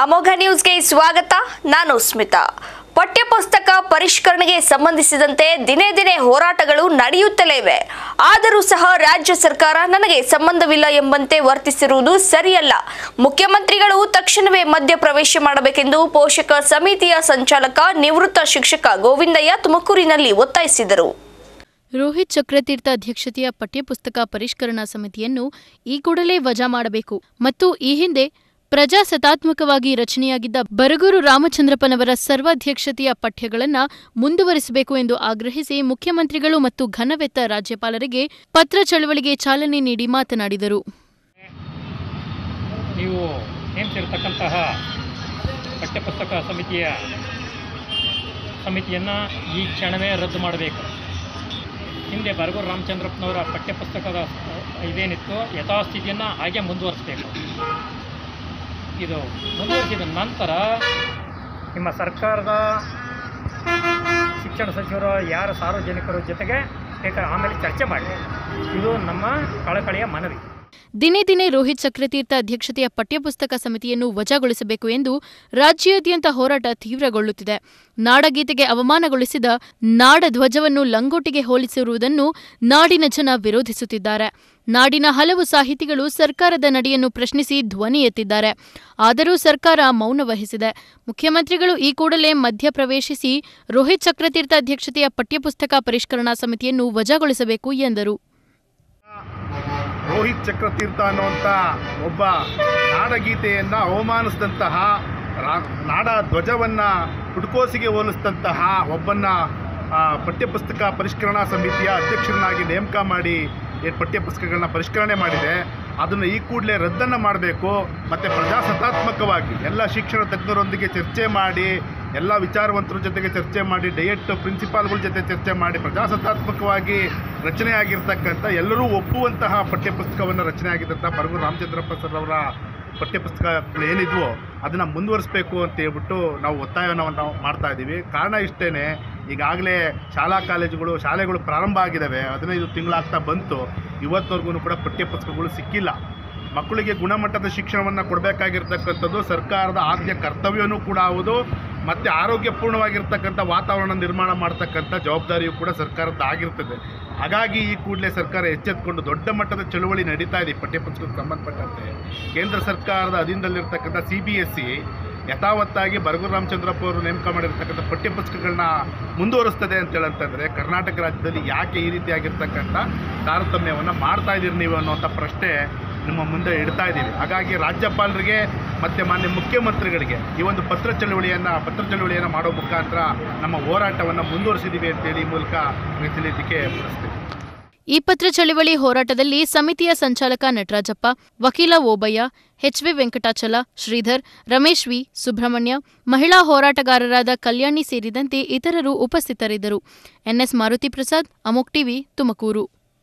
ಅಮೋಘ ನ್ಯೂಸ್ಗೆ ಸ್ವಾಗತ ನಾನು ಸ್ಮಿತಾ ಪಠ್ಯಪುಸ್ತಕ ಪರಿಷ್ಕರಣೆಗೆ ಸಂಬಂಧಿಸಿದಂತೆ ದಿನೇ ದಿನೇ ಹೋರಾಟಗಳು ನಡೆಯುತ್ತಲೇ ಇವೆ ಆದರೂ ಸಹ ರಾಜ್ಯ ಸರ್ಕಾರ ನನಗೆ ಸಂಬಂಧವಿಲ್ಲ ಎಂಬಂತೆ ವರ್ತಿಸಿರುವುದು ಸರಿಯಲ್ಲ ಮುಖ್ಯಮಂತ್ರಿಗಳು ತಕ್ಷಣವೇ ಮಧ್ಯ ಪ್ರವೇಶ ಮಾಡಬೇಕೆಂದು ಪೋಷಕ ಸಮಿತಿಯ ಸಂಚಾಲಕ ನಿವೃತ್ತ ಶಿಕ್ಷಕ ಗೋವಿಂದಯ್ಯ ತುಮಕೂರಿನಲ್ಲಿ ಒತ್ತಾಯಿಸಿದರು ರೋಹಿತ್ ಚಕ್ರತೀರ್ಥ ಅಧ್ಯಕ್ಷತೆಯ ಪಠ್ಯಪುಸ್ತಕ ಪರಿಷ್ಕರಣಾ ಸಮಿತಿಯನ್ನು ಈ ಕೂಡಲೇ ವಜಾ ಮಾಡಬೇಕು ಮತ್ತು ಈ ಹಿಂದೆ ಪ್ರಜಾಸತ್ತಾತ್ಮಕವಾಗಿ ರಚನೆಯಾಗಿದ್ದ ಬರಗೂರು ರಾಮಚಂದ್ರಪ್ಪನವರ ಸರ್ವಾಧ್ಯಕ್ಷತೆಯ ಪಠ್ಯಗಳನ್ನು ಮುಂದುವರಿಸಬೇಕು ಎಂದು ಆಗ್ರಹಿಸಿ ಮುಖ್ಯಮಂತ್ರಿಗಳು ಮತ್ತು ಘನವೆತ್ತ ರಾಜ್ಯಪಾಲರಿಗೆ ಪತ್ರ ಚಳವಳಿಗೆ ಚಾಲನೆ ನೀಡಿ ಮಾತನಾಡಿದರು ನೀವು ನೇಮಿಸಿರ್ತಕ್ಕಂತಹ ಪಠ್ಯಪುಸ್ತಕ ಸಮಿತಿಯ ಸಮಿತಿಯನ್ನು ಈ ಕ್ಷಣವೇ ರದ್ದು ಮಾಡಬೇಕು ಹಿಂದೆ ಬರಗೂರು ರಾಮಚಂದ್ರಪ್ಪನವರ ಪಠ್ಯಪುಸ್ತಕದ ಇದೇನಿತ್ತು ಯಥಾಸ್ಥಿತಿಯನ್ನು ಹಾಗೆ ಮುಂದುವರಿಸಬೇಕು ಇದು ಮುಂದುವರಿಸಿದ ನಂತರ ನಿಮ್ಮ ಸರ್ಕಾರದ ಶಿಕ್ಷಣ ಸಚಿವರು ಯಾರು ಸಾರ್ವಜನಿಕರ ಜೊತೆಗೆ ಬೇಕಾದ್ರೆ ಆಮೇಲೆ ಚರ್ಚೆ ಮಾಡಿ ಇದು ನಮ್ಮ ಕಳಕಳಿಯ ಮನವಿ ದಿನೇ ದಿನೇ ರೋಹಿತ್ ಚಕ್ರತೀರ್ಥ ಅಧ್ಯಕ್ಷತೆಯ ಪಠ್ಯಪುಸ್ತಕ ಸಮಿತಿಯನ್ನು ವಜಾಗೊಳಿಸಬೇಕು ಎಂದು ರಾಜ್ಯಾದ್ಯಂತ ಹೋರಾಟ ತೀವ್ರಗೊಳ್ಳುತ್ತಿದೆ ನಾಡಗೀತೆಗೆ ಅವಮಾನಗೊಳಿಸಿದ ನಾಡ ಧ್ವಜವನ್ನು ಲಂಗೋಟಿಗೆ ಹೋಲಿಸಿರುವುದನ್ನು ನಾಡಿನ ಜನ ವಿರೋಧಿಸುತ್ತಿದ್ದಾರೆ ನಾಡಿನ ಹಲವು ಸಾಹಿತಿಗಳು ಸರ್ಕಾರದ ನಡೆಯನ್ನು ಪ್ರಶ್ನಿಸಿ ಧ್ವನಿ ಎತ್ತಿದ್ದಾರೆ ಆದರೂ ಸರ್ಕಾರ ಮೌನ ವಹಿಸಿದೆ ಮುಖ್ಯಮಂತ್ರಿಗಳು ಈ ಕೂಡಲೇ ಮಧ್ಯಪ್ರವೇಶಿಸಿ ರೋಹಿತ್ ಚಕ್ರತೀರ್ಥ ಅಧ್ಯಕ್ಷತೆಯ ಪಠ್ಯಪುಸ್ತಕ ಪರಿಷ್ಕರಣಾ ಸಮಿತಿಯನ್ನು ವಜಾಗೊಳಿಸಬೇಕು ಎಂದರು ರೋಹಿತ್ ಚಕ್ರತೀರ್ಥ ಅನ್ನುವಂಥ ಒಬ್ಬ ನಾಡಗೀತೆಯನ್ನು ಅವಮಾನಿಸಿದಂತಹ ರಾ ನಾಡ ಧ್ವಜವನ್ನು ಹುಡ್ಕೋಸಿಗೆ ಹೋಲಿಸಿದಂತಹ ಒಬ್ಬನ್ನ ಆ, ಪಠ್ಯಪುಸ್ತಕ ಪರಿಷ್ಕರಣಾ ಸಮಿತಿಯ ಅಧ್ಯಕ್ಷರನ್ನಾಗಿ ನೇಮಕ ಮಾಡಿ ಏನು ಪಠ್ಯಪುಸ್ತಕಗಳನ್ನ ಪರಿಷ್ಕರಣೆ ಮಾಡಿದೆ ಅದನ್ನು ಈ ಕೂಡಲೇ ರದ್ದನ್ನು ಮಾಡಬೇಕು ಮತ್ತು ಪ್ರಜಾಸತ್ತಾತ್ಮಕವಾಗಿ ಎಲ್ಲ ಶಿಕ್ಷಣ ತಜ್ಞರೊಂದಿಗೆ ಚರ್ಚೆ ಮಾಡಿ ಎಲ್ಲ ವಿಚಾರವಂತರ ಜೊತೆಗೆ ಚರ್ಚೆ ಮಾಡಿ ಡಯಟ್ ಪ್ರಿನ್ಸಿಪಾಲ್ಗಳ ಜೊತೆ ಚರ್ಚೆ ಮಾಡಿ ಪ್ರಜಾಸತ್ತಾತ್ಮಕವಾಗಿ ರಚನೆಯಾಗಿರ್ತಕ್ಕಂಥ ಎಲ್ಲರೂ ಒಪ್ಪುವಂತಹ ಪಠ್ಯಪುಸ್ತಕವನ್ನು ರಚನೆ ಆಗಿದ್ದಂಥ ಬರಗೂರು ರಾಮಚಂದ್ರಪ್ಪ ಸರ್ ಅವರ ಪಠ್ಯಪುಸ್ತಕಗಳು ಏನಿದ್ವೋ ಅದನ್ನು ಮುಂದುವರಿಸಬೇಕು ಅಂತ ಹೇಳ್ಬಿಟ್ಟು ನಾವು ಒತ್ತಾಯವನ್ನು ನಾವು ಮಾಡ್ತಾ ಇದ್ದೀವಿ ಕಾರಣ ಇಷ್ಟೇ ಈಗಾಗಲೇ ಶಾಲಾ ಕಾಲೇಜುಗಳು ಶಾಲೆಗಳು ಪ್ರಾರಂಭ ಆಗಿದ್ದಾವೆ ಹದಿನೈದು ತಿಂಗಳಾಗ್ತಾ ಬಂತು ಇವತ್ತವರೆಗೂ ಕೂಡ ಪಠ್ಯಪುಸ್ತಕಗಳು ಸಿಕ್ಕಿಲ್ಲ ಮಕ್ಕಳಿಗೆ ಗುಣಮಟ್ಟದ ಶಿಕ್ಷಣವನ್ನು ಕೊಡಬೇಕಾಗಿರ್ತಕ್ಕಂಥದ್ದು ಸರ್ಕಾರದ ಆದ್ಯ ಕರ್ತವ್ಯವೂ ಕೂಡ ಹೌದು ಮತ್ತು ಆರೋಗ್ಯಪೂರ್ಣವಾಗಿರ್ತಕ್ಕಂಥ ವಾತಾವರಣ ನಿರ್ಮಾಣ ಮಾಡ್ತಕ್ಕಂಥ ಜವಾಬ್ದಾರಿಯು ಕೂಡ ಸರ್ಕಾರದ ಆಗಿರ್ತದೆ ಹಾಗಾಗಿ ಈ ಕೂಡಲೇ ಸರ್ಕಾರ ಎಚ್ಚೆತ್ಕೊಂಡು ದೊಡ್ಡ ಮಟ್ಟದ ಚಳುವಳಿ ನಡೀತಾ ಇದೆ ಈ ಪಠ್ಯಪುಸ್ತಕಕ್ಕೆ ಸಂಬಂಧಪಟ್ಟಂತೆ ಕೇಂದ್ರ ಸರ್ಕಾರದ ಅಧೀನದಲ್ಲಿರ್ತಕ್ಕಂಥ ಸಿ ಬಿ ಎಸ್ ಸಿ ಯಥಾವತ್ತಾಗಿ ಬರಗೂರು ರಾಮಚಂದ್ರಪ್ಪ ಅವರು ನೇಮಕ ಮಾಡಿರ್ತಕ್ಕಂಥ ಪಠ್ಯಪುಸ್ತಕಗಳನ್ನ ಮುಂದುವರಿಸ್ತದೆ ಅಂತ ಹೇಳಂತಂದರೆ ಕರ್ನಾಟಕ ರಾಜ್ಯದಲ್ಲಿ ಯಾಕೆ ಈ ರೀತಿಯಾಗಿರ್ತಕ್ಕಂಥ ತಾರತಮ್ಯವನ್ನು ಮಾಡ್ತಾ ಇದ್ದೀರಿ ನೀವು ಅನ್ನುವಂಥ ಪ್ರಶ್ನೆ ನಿಮ್ಮ ಮುಂದೆ ಇಡ್ತಾ ಇದ್ದೀವಿ ಹಾಗಾಗಿ ರಾಜ್ಯಪಾಲರಿಗೆ ಮತ್ತು ಮಾನ್ಯ ಮುಖ್ಯಮಂತ್ರಿಗಳಿಗೆ ಈ ಒಂದು ಪತ್ರ ಚಳುವಳಿಯನ್ನು ಪತ್ರ ಚಳುವಳಿಯನ್ನು ಮಾಡೋ ಮುಖಾಂತರ ನಮ್ಮ ಹೋರಾಟವನ್ನು ಮುಂದುವರಿಸಿದ್ದೀವಿ ಅಂತೇಳಿ ಈ ಮೂಲಕ ತಿಳಿಯಲಿಕ್ಕೆ ಬಯಸ್ತೀವಿ ಈ ಪತ್ರ ಚಳವಳಿ ಹೋರಾಟದಲ್ಲಿ ಸಮಿತಿಯ ಸಂಚಾಲಕ ನಟರಾಜಪ್ಪ ವಕೀಲ ಓಬಯ್ಯ ಎಚ್ವಿ ವೆಂಕಟಾಚಲ ಶ್ರೀಧರ್ ರಮೇಶ್ ವಿ ಸುಬ್ರಹ್ಮಣ್ಯ ಮಹಿಳಾ ಹೋರಾಟಗಾರರಾದ ಕಲ್ಯಾಣಿ ಸೇರಿದಂತೆ ಇತರರು ಉಪಸ್ಥಿತರಿದ್ದರು ಎನ್ಎಸ್ ಮಾರುತಿ ಪ್ರಸಾದ್ ಅಮೋಕ್ ಟಿವಿ ತುಮಕೂರು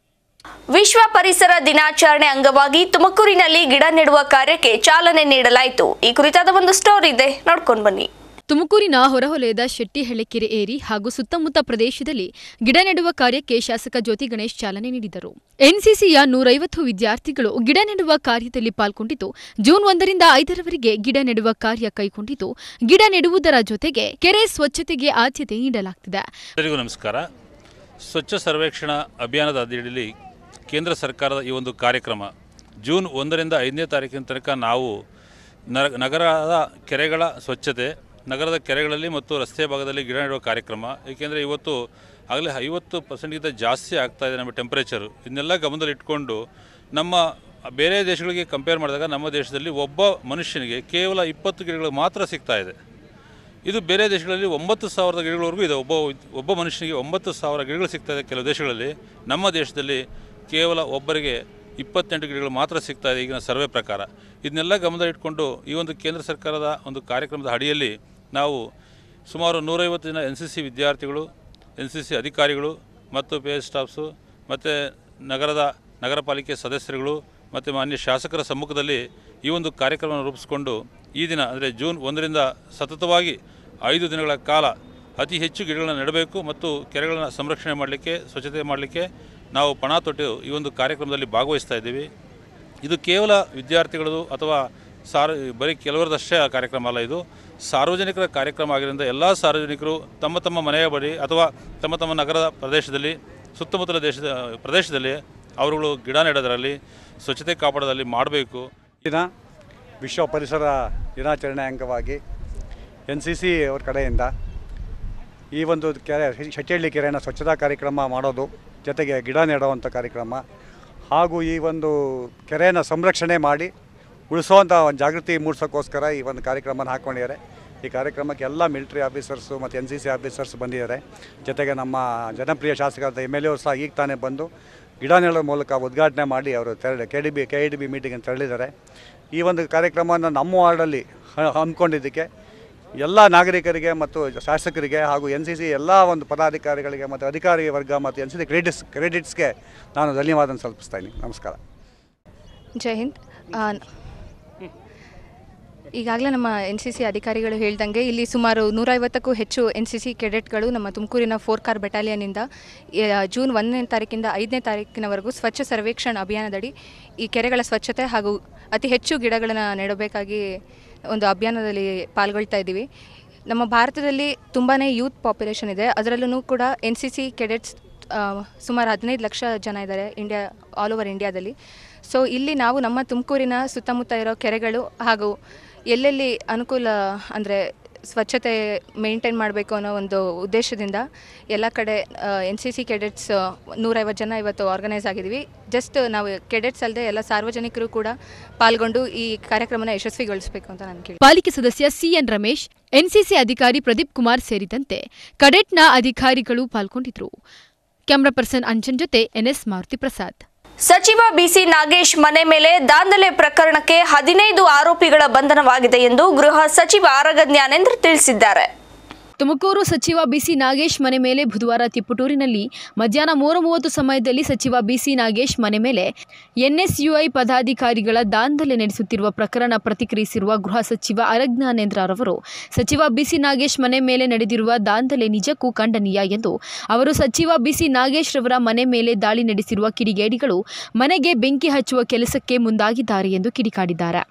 ವಿಶ್ವ ಪರಿಸರ ದಿನಾಚರಣೆ ಅಂಗವಾಗಿ ತುಮಕೂರಿನಲ್ಲಿ ಗಿಡ ನೆಡುವ ಕಾರ್ಯಕ್ಕೆ ಚಾಲನೆ ನೀಡಲಾಯಿತು ಈ ಕುರಿತಾದ ಒಂದು ಸ್ಟೋರಿ ಇದೆ ನೋಡ್ಕೊಂಡು ಬನ್ನಿ ತುಮಕೂರಿನ ಹೊರವಲಯದ ಶೆಟ್ಟಿಹಳ್ಳಿಕೆರೆ ಏರಿ ಹಾಗೂ ಸುತ್ತಮುತ್ತ ಪ್ರದೇಶದಲ್ಲಿ ಗಿಡ ನೆಡುವ ಕಾರ್ಯಕ್ಕೆ ಶಾಸಕ ಜ್ಯೋತಿ ಗಣೇಶ್ ಚಾಲನೆ ನೀಡಿದರು ಎನ್ಸಿಸಿಯ ನೂರೈವತ್ತು ವಿದ್ಯಾರ್ಥಿಗಳು ಗಿಡ ನೆಡುವ ಕಾರ್ಯದಲ್ಲಿ ಪಾಲ್ಗೊಂಡಿದ್ದು ಜೂನ್ ಒಂದರಿಂದ ಐದರವರೆಗೆ ಗಿಡ ನೆಡುವ ಕಾರ್ಯ ಕೈಗೊಂಡಿದ್ದು ಗಿಡ ನೆಡುವುದರ ಜೊತೆಗೆ ಕೆರೆ ಸ್ವಚ್ಛತೆಗೆ ಆದ್ಯತೆ ನೀಡಲಾಗ್ತಿದೆ ಎಲ್ಲರಿಗೂ ನಮಸ್ಕಾರ ಸ್ವಚ್ಛ ಸರ್ವೇಕ್ಷಣಾ ಅಭಿಯಾನದ ಅಡಿಯಲ್ಲಿ ಕೇಂದ್ರ ಸರ್ಕಾರದ ಈ ಒಂದು ಕಾರ್ಯಕ್ರಮ ಜೂನ್ ಒಂದರಿಂದ ಐದನೇ ತಾರೀಕಿನ ತನಕ ನಾವು ನ- ನಗರದ ಕೆರೆಗಳ ಸ್ವಚ್ಛತೆ ನಗರದ ಕೆರೆಗಳಲ್ಲಿ ಮತ್ತು ರಸ್ತೆ ಭಾಗದಲ್ಲಿ ಗಿಡ ನೆಡುವ ಕಾರ್ಯಕ್ರಮ ಏಕೆಂದರೆ ಇವತ್ತು ಆಗಲೇ ಐವತ್ತು ಪರ್ಸೆಂಟ್ಗಿಂತ ಜಾಸ್ತಿ ಆಗ್ತಾ ಇದೆ ನಮ್ಮ ಟೆಂಪ್ರೇಚರು ಇದನ್ನೆಲ್ಲ ಗಮನದಲ್ಲಿ ಇಟ್ಕೊಂಡು ನಮ್ಮ ಬೇರೆ ದೇಶಗಳಿಗೆ ಕಂಪೇರ್ ಮಾಡಿದಾಗ ನಮ್ಮ ದೇಶದಲ್ಲಿ ಒಬ್ಬ ಮನುಷ್ಯನಿಗೆ ಕೇವಲ ಇಪ್ಪತ್ತು ಗಿಡಗಳು ಮಾತ್ರ ಸಿಗ್ತಾ ಇದೆ ಇದು ಬೇರೆ ದೇಶಗಳಲ್ಲಿ ಒಂಬತ್ತು ಸಾವಿರದ ಗಿಡಗಳವರೆಗೂ ಇದೆ ಒಬ್ಬ ಒಬ್ಬ ಮನುಷ್ಯನಿಗೆ ಒಂಬತ್ತು ಸಾವಿರ ಗಿಡಗಳು ಸಿಗ್ತಾ ಇದೆ ಕೆಲವು ದೇಶಗಳಲ್ಲಿ ನಮ್ಮ ದೇಶದಲ್ಲಿ ಕೇವಲ ಒಬ್ಬರಿಗೆ ಇಪ್ಪತ್ತೆಂಟು ಗಿಡಗಳು ಮಾತ್ರ ಸಿಗ್ತಾ ಇದೆ ಈಗಿನ ಸರ್ವೆ ಪ್ರಕಾರ ಇದನ್ನೆಲ್ಲ ಗಮನದಲ್ಲಿಟ್ಕೊಂಡು ಈ ಒಂದು ಕೇಂದ್ರ ಸರ್ಕಾರದ ಒಂದು ಕಾರ್ಯಕ್ರಮದ ಅಡಿಯಲ್ಲಿ ನಾವು ಸುಮಾರು ನೂರೈವತ್ತು ಜನ ಎನ್ ಸಿ ಸಿ ವಿದ್ಯಾರ್ಥಿಗಳು ಎನ್ ಸಿ ಸಿ ಅಧಿಕಾರಿಗಳು ಮತ್ತು ಪೇ ಸ್ಟಾಫ್ಸು ಮತ್ತು ನಗರದ ನಗರ ಪಾಲಿಕೆ ಸದಸ್ಯರುಗಳು ಮತ್ತು ಮಾನ್ಯ ಶಾಸಕರ ಸಮ್ಮುಖದಲ್ಲಿ ಈ ಒಂದು ಕಾರ್ಯಕ್ರಮವನ್ನು ರೂಪಿಸಿಕೊಂಡು ಈ ದಿನ ಅಂದರೆ ಜೂನ್ ಒಂದರಿಂದ ಸತತವಾಗಿ ಐದು ದಿನಗಳ ಕಾಲ ಅತಿ ಹೆಚ್ಚು ಗಿಡಗಳನ್ನು ನೆಡಬೇಕು ಮತ್ತು ಕೆರೆಗಳನ್ನು ಸಂರಕ್ಷಣೆ ಮಾಡಲಿಕ್ಕೆ ಸ್ವಚ್ಛತೆ ಮಾಡಲಿಕ್ಕೆ ನಾವು ಪಣ ತೊಟ್ಟು ಈ ಒಂದು ಕಾರ್ಯಕ್ರಮದಲ್ಲಿ ಭಾಗವಹಿಸ್ತಾ ಇದ್ದೀವಿ ಇದು ಕೇವಲ ವಿದ್ಯಾರ್ಥಿಗಳದು ಅಥವಾ ಸಾರ್ ಬರೀ ಕೆಲವರದಷ್ಟೇ ಆ ಕಾರ್ಯಕ್ರಮ ಅಲ್ಲ ಇದು ಸಾರ್ವಜನಿಕರ ಕಾರ್ಯಕ್ರಮ ಆಗಿರೋದ್ರಿಂದ ಎಲ್ಲ ಸಾರ್ವಜನಿಕರು ತಮ್ಮ ತಮ್ಮ ಮನೆಯ ಬಳಿ ಅಥವಾ ತಮ್ಮ ತಮ್ಮ ನಗರದ ಪ್ರದೇಶದಲ್ಲಿ ಸುತ್ತಮುತ್ತಲ ದೇಶದ ಪ್ರದೇಶದಲ್ಲಿ ಅವರುಗಳು ಗಿಡ ನೆಡೋದರಲ್ಲಿ ಸ್ವಚ್ಛತೆ ಕಾಪಾಡೋದ್ರಲ್ಲಿ ಮಾಡಬೇಕು ದಿನ ವಿಶ್ವ ಪರಿಸರ ದಿನಾಚರಣೆ ಅಂಗವಾಗಿ ಎನ್ ಸಿ ಸಿ ಅವ್ರ ಕಡೆಯಿಂದ ಈ ಒಂದು ಕೆರೆ ಶೆಟ್ಟಿಹಳ್ಳಿ ಕೆರೆಯನ್ನು ಸ್ವಚ್ಛತಾ ಕಾರ್ಯಕ್ರಮ ಮಾಡೋದು ಜೊತೆಗೆ ಗಿಡ ನೆಡುವಂಥ ಕಾರ್ಯಕ್ರಮ ಹಾಗೂ ಈ ಒಂದು ಕೆರೆಯನ್ನು ಸಂರಕ್ಷಣೆ ಮಾಡಿ ಉಳಿಸೋವಂಥ ಒಂದು ಜಾಗೃತಿ ಮೂಡಿಸೋಕ್ಕೋಸ್ಕರ ಈ ಒಂದು ಕಾರ್ಯಕ್ರಮನ ಹಾಕ್ಕೊಂಡಿದ್ದಾರೆ ಈ ಕಾರ್ಯಕ್ರಮಕ್ಕೆ ಎಲ್ಲ ಮಿಲಿಟ್ರಿ ಆಫೀಸರ್ಸು ಮತ್ತು ಎನ್ ಸಿ ಸಿ ಆಫೀಸರ್ಸ್ ಬಂದಿದ್ದಾರೆ ಜೊತೆಗೆ ನಮ್ಮ ಜನಪ್ರಿಯ ಶಾಸಕರಾದ ಎಮ್ ಎಲ್ ಎ ಸಹ ಈಗ ತಾನೇ ಬಂದು ಗಿಡ ನೆಡೋ ಮೂಲಕ ಉದ್ಘಾಟನೆ ಮಾಡಿ ಅವರು ತೆರಳಿ K D B K D B meeting ತೆರಳಿದ್ದಾರೆ ಈ ಒಂದು ಕಾರ್ಯಕ್ರಮವನ್ನು ನಮ್ಮ ವಾರ್ಡಲ್ಲಿ ಹ- ಹಮ್ಮಿಕೊಂಡಿದ್ದಕ್ಕೆ ಎಲ್ಲ ನಾಗರಿಕರಿಗೆ ಮತ್ತು ಶಾಸಕರಿಗೆ ಹಾಗೂ ಎನ್ ಸಿ ಸಿ ಎಲ್ಲ ಒಂದು ಪದಾಧಿಕಾರಿಗಳಿಗೆ ಮತ್ತು ಅಧಿಕಾರಿ ವರ್ಗ ಮತ್ತು ಎನ್ ಸಿ ಸಿ ಕ್ರೆಡಿಟ್ಸ್ ಕ್ರೆಡಿಟ್ಸ್ಗೆ ನಾನು ಧನ್ಯವಾದ ಸಲ್ಲಿಸ್ತಾ ಇದ್ದೀನಿ ನಮಸ್ಕಾರ ಜೈ ಹಿಂದ್ ಈಗಾಗಲೇ ನಮ್ಮ ಎನ್ ಸಿ ಸಿ ಅಧಿಕಾರಿಗಳು ಹೇಳ್ದಂಗೆ ಇಲ್ಲಿ ಸುಮಾರು ನೂರೈವತ್ತಕ್ಕೂ ಹೆಚ್ಚು ಎನ್ ಸಿ ಸಿ ಕೆಡೆಟ್ಗಳು ನಮ್ಮ ತುಮಕೂರಿನ ಫೋರ್ ಕಾರ್ ಬೆಟಾಲಿಯನ್ನಿಂದ ಆ, ಜೂನ್ ಒಂದನೇ ತಾರೀಕಿಂದ ಐದನೇ ತಾರೀಕಿನವರೆಗೂ ಸ್ವಚ್ಛ ಸರ್ವೇಕ್ಷಣ್ ಅಭಿಯಾನದಡಿ ಈ ಕೆರೆಗಳ ಸ್ವಚ್ಛತೆ ಹಾಗೂ ಅತಿ ಹೆಚ್ಚು ಗಿಡಗಳನ್ನು ನೆಡಬೇಕಾಗಿ ಒಂದು ಅಭಿಯಾನದಲ್ಲಿ ಪಾಲ್ಗೊಳ್ತಾ ಇದ್ದೀವಿ ನಮ್ಮ ಭಾರತದಲ್ಲಿ ತುಂಬಾ ಯೂತ್ ಪಾಪ್ಯುಲೇಷನ್ ಇದೆ ಅದರಲ್ಲೂ ಕೂಡ ಎನ್ ಸಿ ಸಿ ಕೆಡೆಟ್ಸ್ ಸುಮಾರು ಹದಿನೈದು ಲಕ್ಷ ಜನ ಇದ್ದಾರೆ ಇಂಡಿಯಾ ಆಲ್ ಓವರ್ ಇಂಡಿಯಾದಲ್ಲಿ ಸೊ ಇಲ್ಲಿ ನಾವು ನಮ್ಮ ತುಮಕೂರಿನ ಸುತ್ತಮುತ್ತ ಇರೋ ಕೆರೆಗಳು ಹಾಗೂ ಎಲ್ಲೆಲ್ಲಿ ಅನುಕೂಲ ಅಂದರೆ ಸ್ವಚ್ಛತೆ ಮೇಂಟೈನ್ ಮಾಡಬೇಕು ಅನ್ನೋ ಒಂದು ಉದ್ದೇಶದಿಂದ ಎಲ್ಲ ಕಡೆ ಎನ್ ಸಿ ಸಿ ಕೆಡೆಟ್ಸ್ ನೂರೈವತ್ತು ಜನ ಇವತ್ತು ಆರ್ಗನೈಸ್ ಆಗಿದ್ದೀವಿ ಜಸ್ಟ್ ನಾವು ಕೆಡೆಟ್ಸ್ ಅಲ್ಲದೆ ಎಲ್ಲ ಸಾರ್ವಜನಿಕರು ಕೂಡ ಪಾಲ್ಗೊಂಡು ಈ ಕಾರ್ಯಕ್ರಮನ ಯಶಸ್ವಿಗೊಳಿಸಬೇಕು ಅಂತ ನಾನು ಕೇಳಿ ಪಾಲಿಕೆ ಸದಸ್ಯ ಸಿಎನ್ ರಮೇಶ್ ಎನ್ಸಿಸಿ ಅಧಿಕಾರಿ ಪ್ರದೀಪ್ ಕುಮಾರ್ ಸೇರಿದಂತೆ ಕಡೆಟ್ನ ಅಧಿಕಾರಿಗಳು ಪಾಲ್ಗೊಂಡಿದ್ರು ಕ್ಯಾಮರಾ ಪರ್ಸನ್ ಅಂಜನ್ ಜೊತೆ ಎನ್ಎಸ್ ಮಾರುತಿ ಪ್ರಸಾದ್ ಸಚಿವ ಬಿಸಿ ನಾಗೇಶ್ ಮನೆ ಮೇಲೆ ದಾಂಧಲೆ ಪ್ರಕರಣಕ್ಕೆ ಹದಿನೈದು ಆರೋಪಿಗಳ ಬಂಧನವಾಗಿದೆ ಎಂದು ಗೃಹ ಸಚಿವ ಆರಗ ಜ್ಞಾನೇಂದ್ರ ತಿಳಿಸಿದ್ದಾರೆ ತುಮಕೂರು ಸಚಿವ ಬಿಸಿ ನಾಗೇಶ್ ಮನೆ ಮೇಲೆ ಬುಧವಾರ ತಿಪ್ಪಟೂರಿನಲ್ಲಿ ಮಧ್ಯಾಹ್ನ ಮೂರು ಮೂವತ್ತು ಸಮಯದಲ್ಲಿ ಸಚಿವ ಬಿಸಿ ನಾಗೇಶ್ ಮನೆ ಮೇಲೆ ಎನ್ಎಸ್ಯುಐ ಪದಾಧಿಕಾರಿಗಳ ದಾಂಧಲೆ ನಡೆಸುತ್ತಿರುವ ಪ್ರಕರಣ ಪ್ರತಿಕ್ರಿಯಿಸಿರುವ ಗೃಹ ಸಚಿವ ಅರಜ್ಞಾನೇಂದ್ರ ರವರು ಸಚಿವ ಬಿಸಿ ನಾಗೇಶ್ ಮನೆ ಮೇಲೆ ನಡೆದಿರುವ ದಾಂಧಲೆ ನಿಜಕ್ಕೂ ಖಂಡನೀಯ ಎಂದು ಅವರು ಸಚಿವ ಬಿಸಿ ನಾಗೇಶ್ ರವರ ಮನೆ ಮೇಲೆ ದಾಳಿ ನಡೆಸಿರುವ ಕಿಡಿಗೇಡಿಗಳು ಮನೆಗೆ ಬೆಂಕಿ ಹಚ್ಚುವ ಕೆಲಸಕ್ಕೆ ಮುಂದಾಗಿದ್ದಾರೆ ಎಂದು ಕಿಡಿಕಾಡಿದ್ದಾರೆ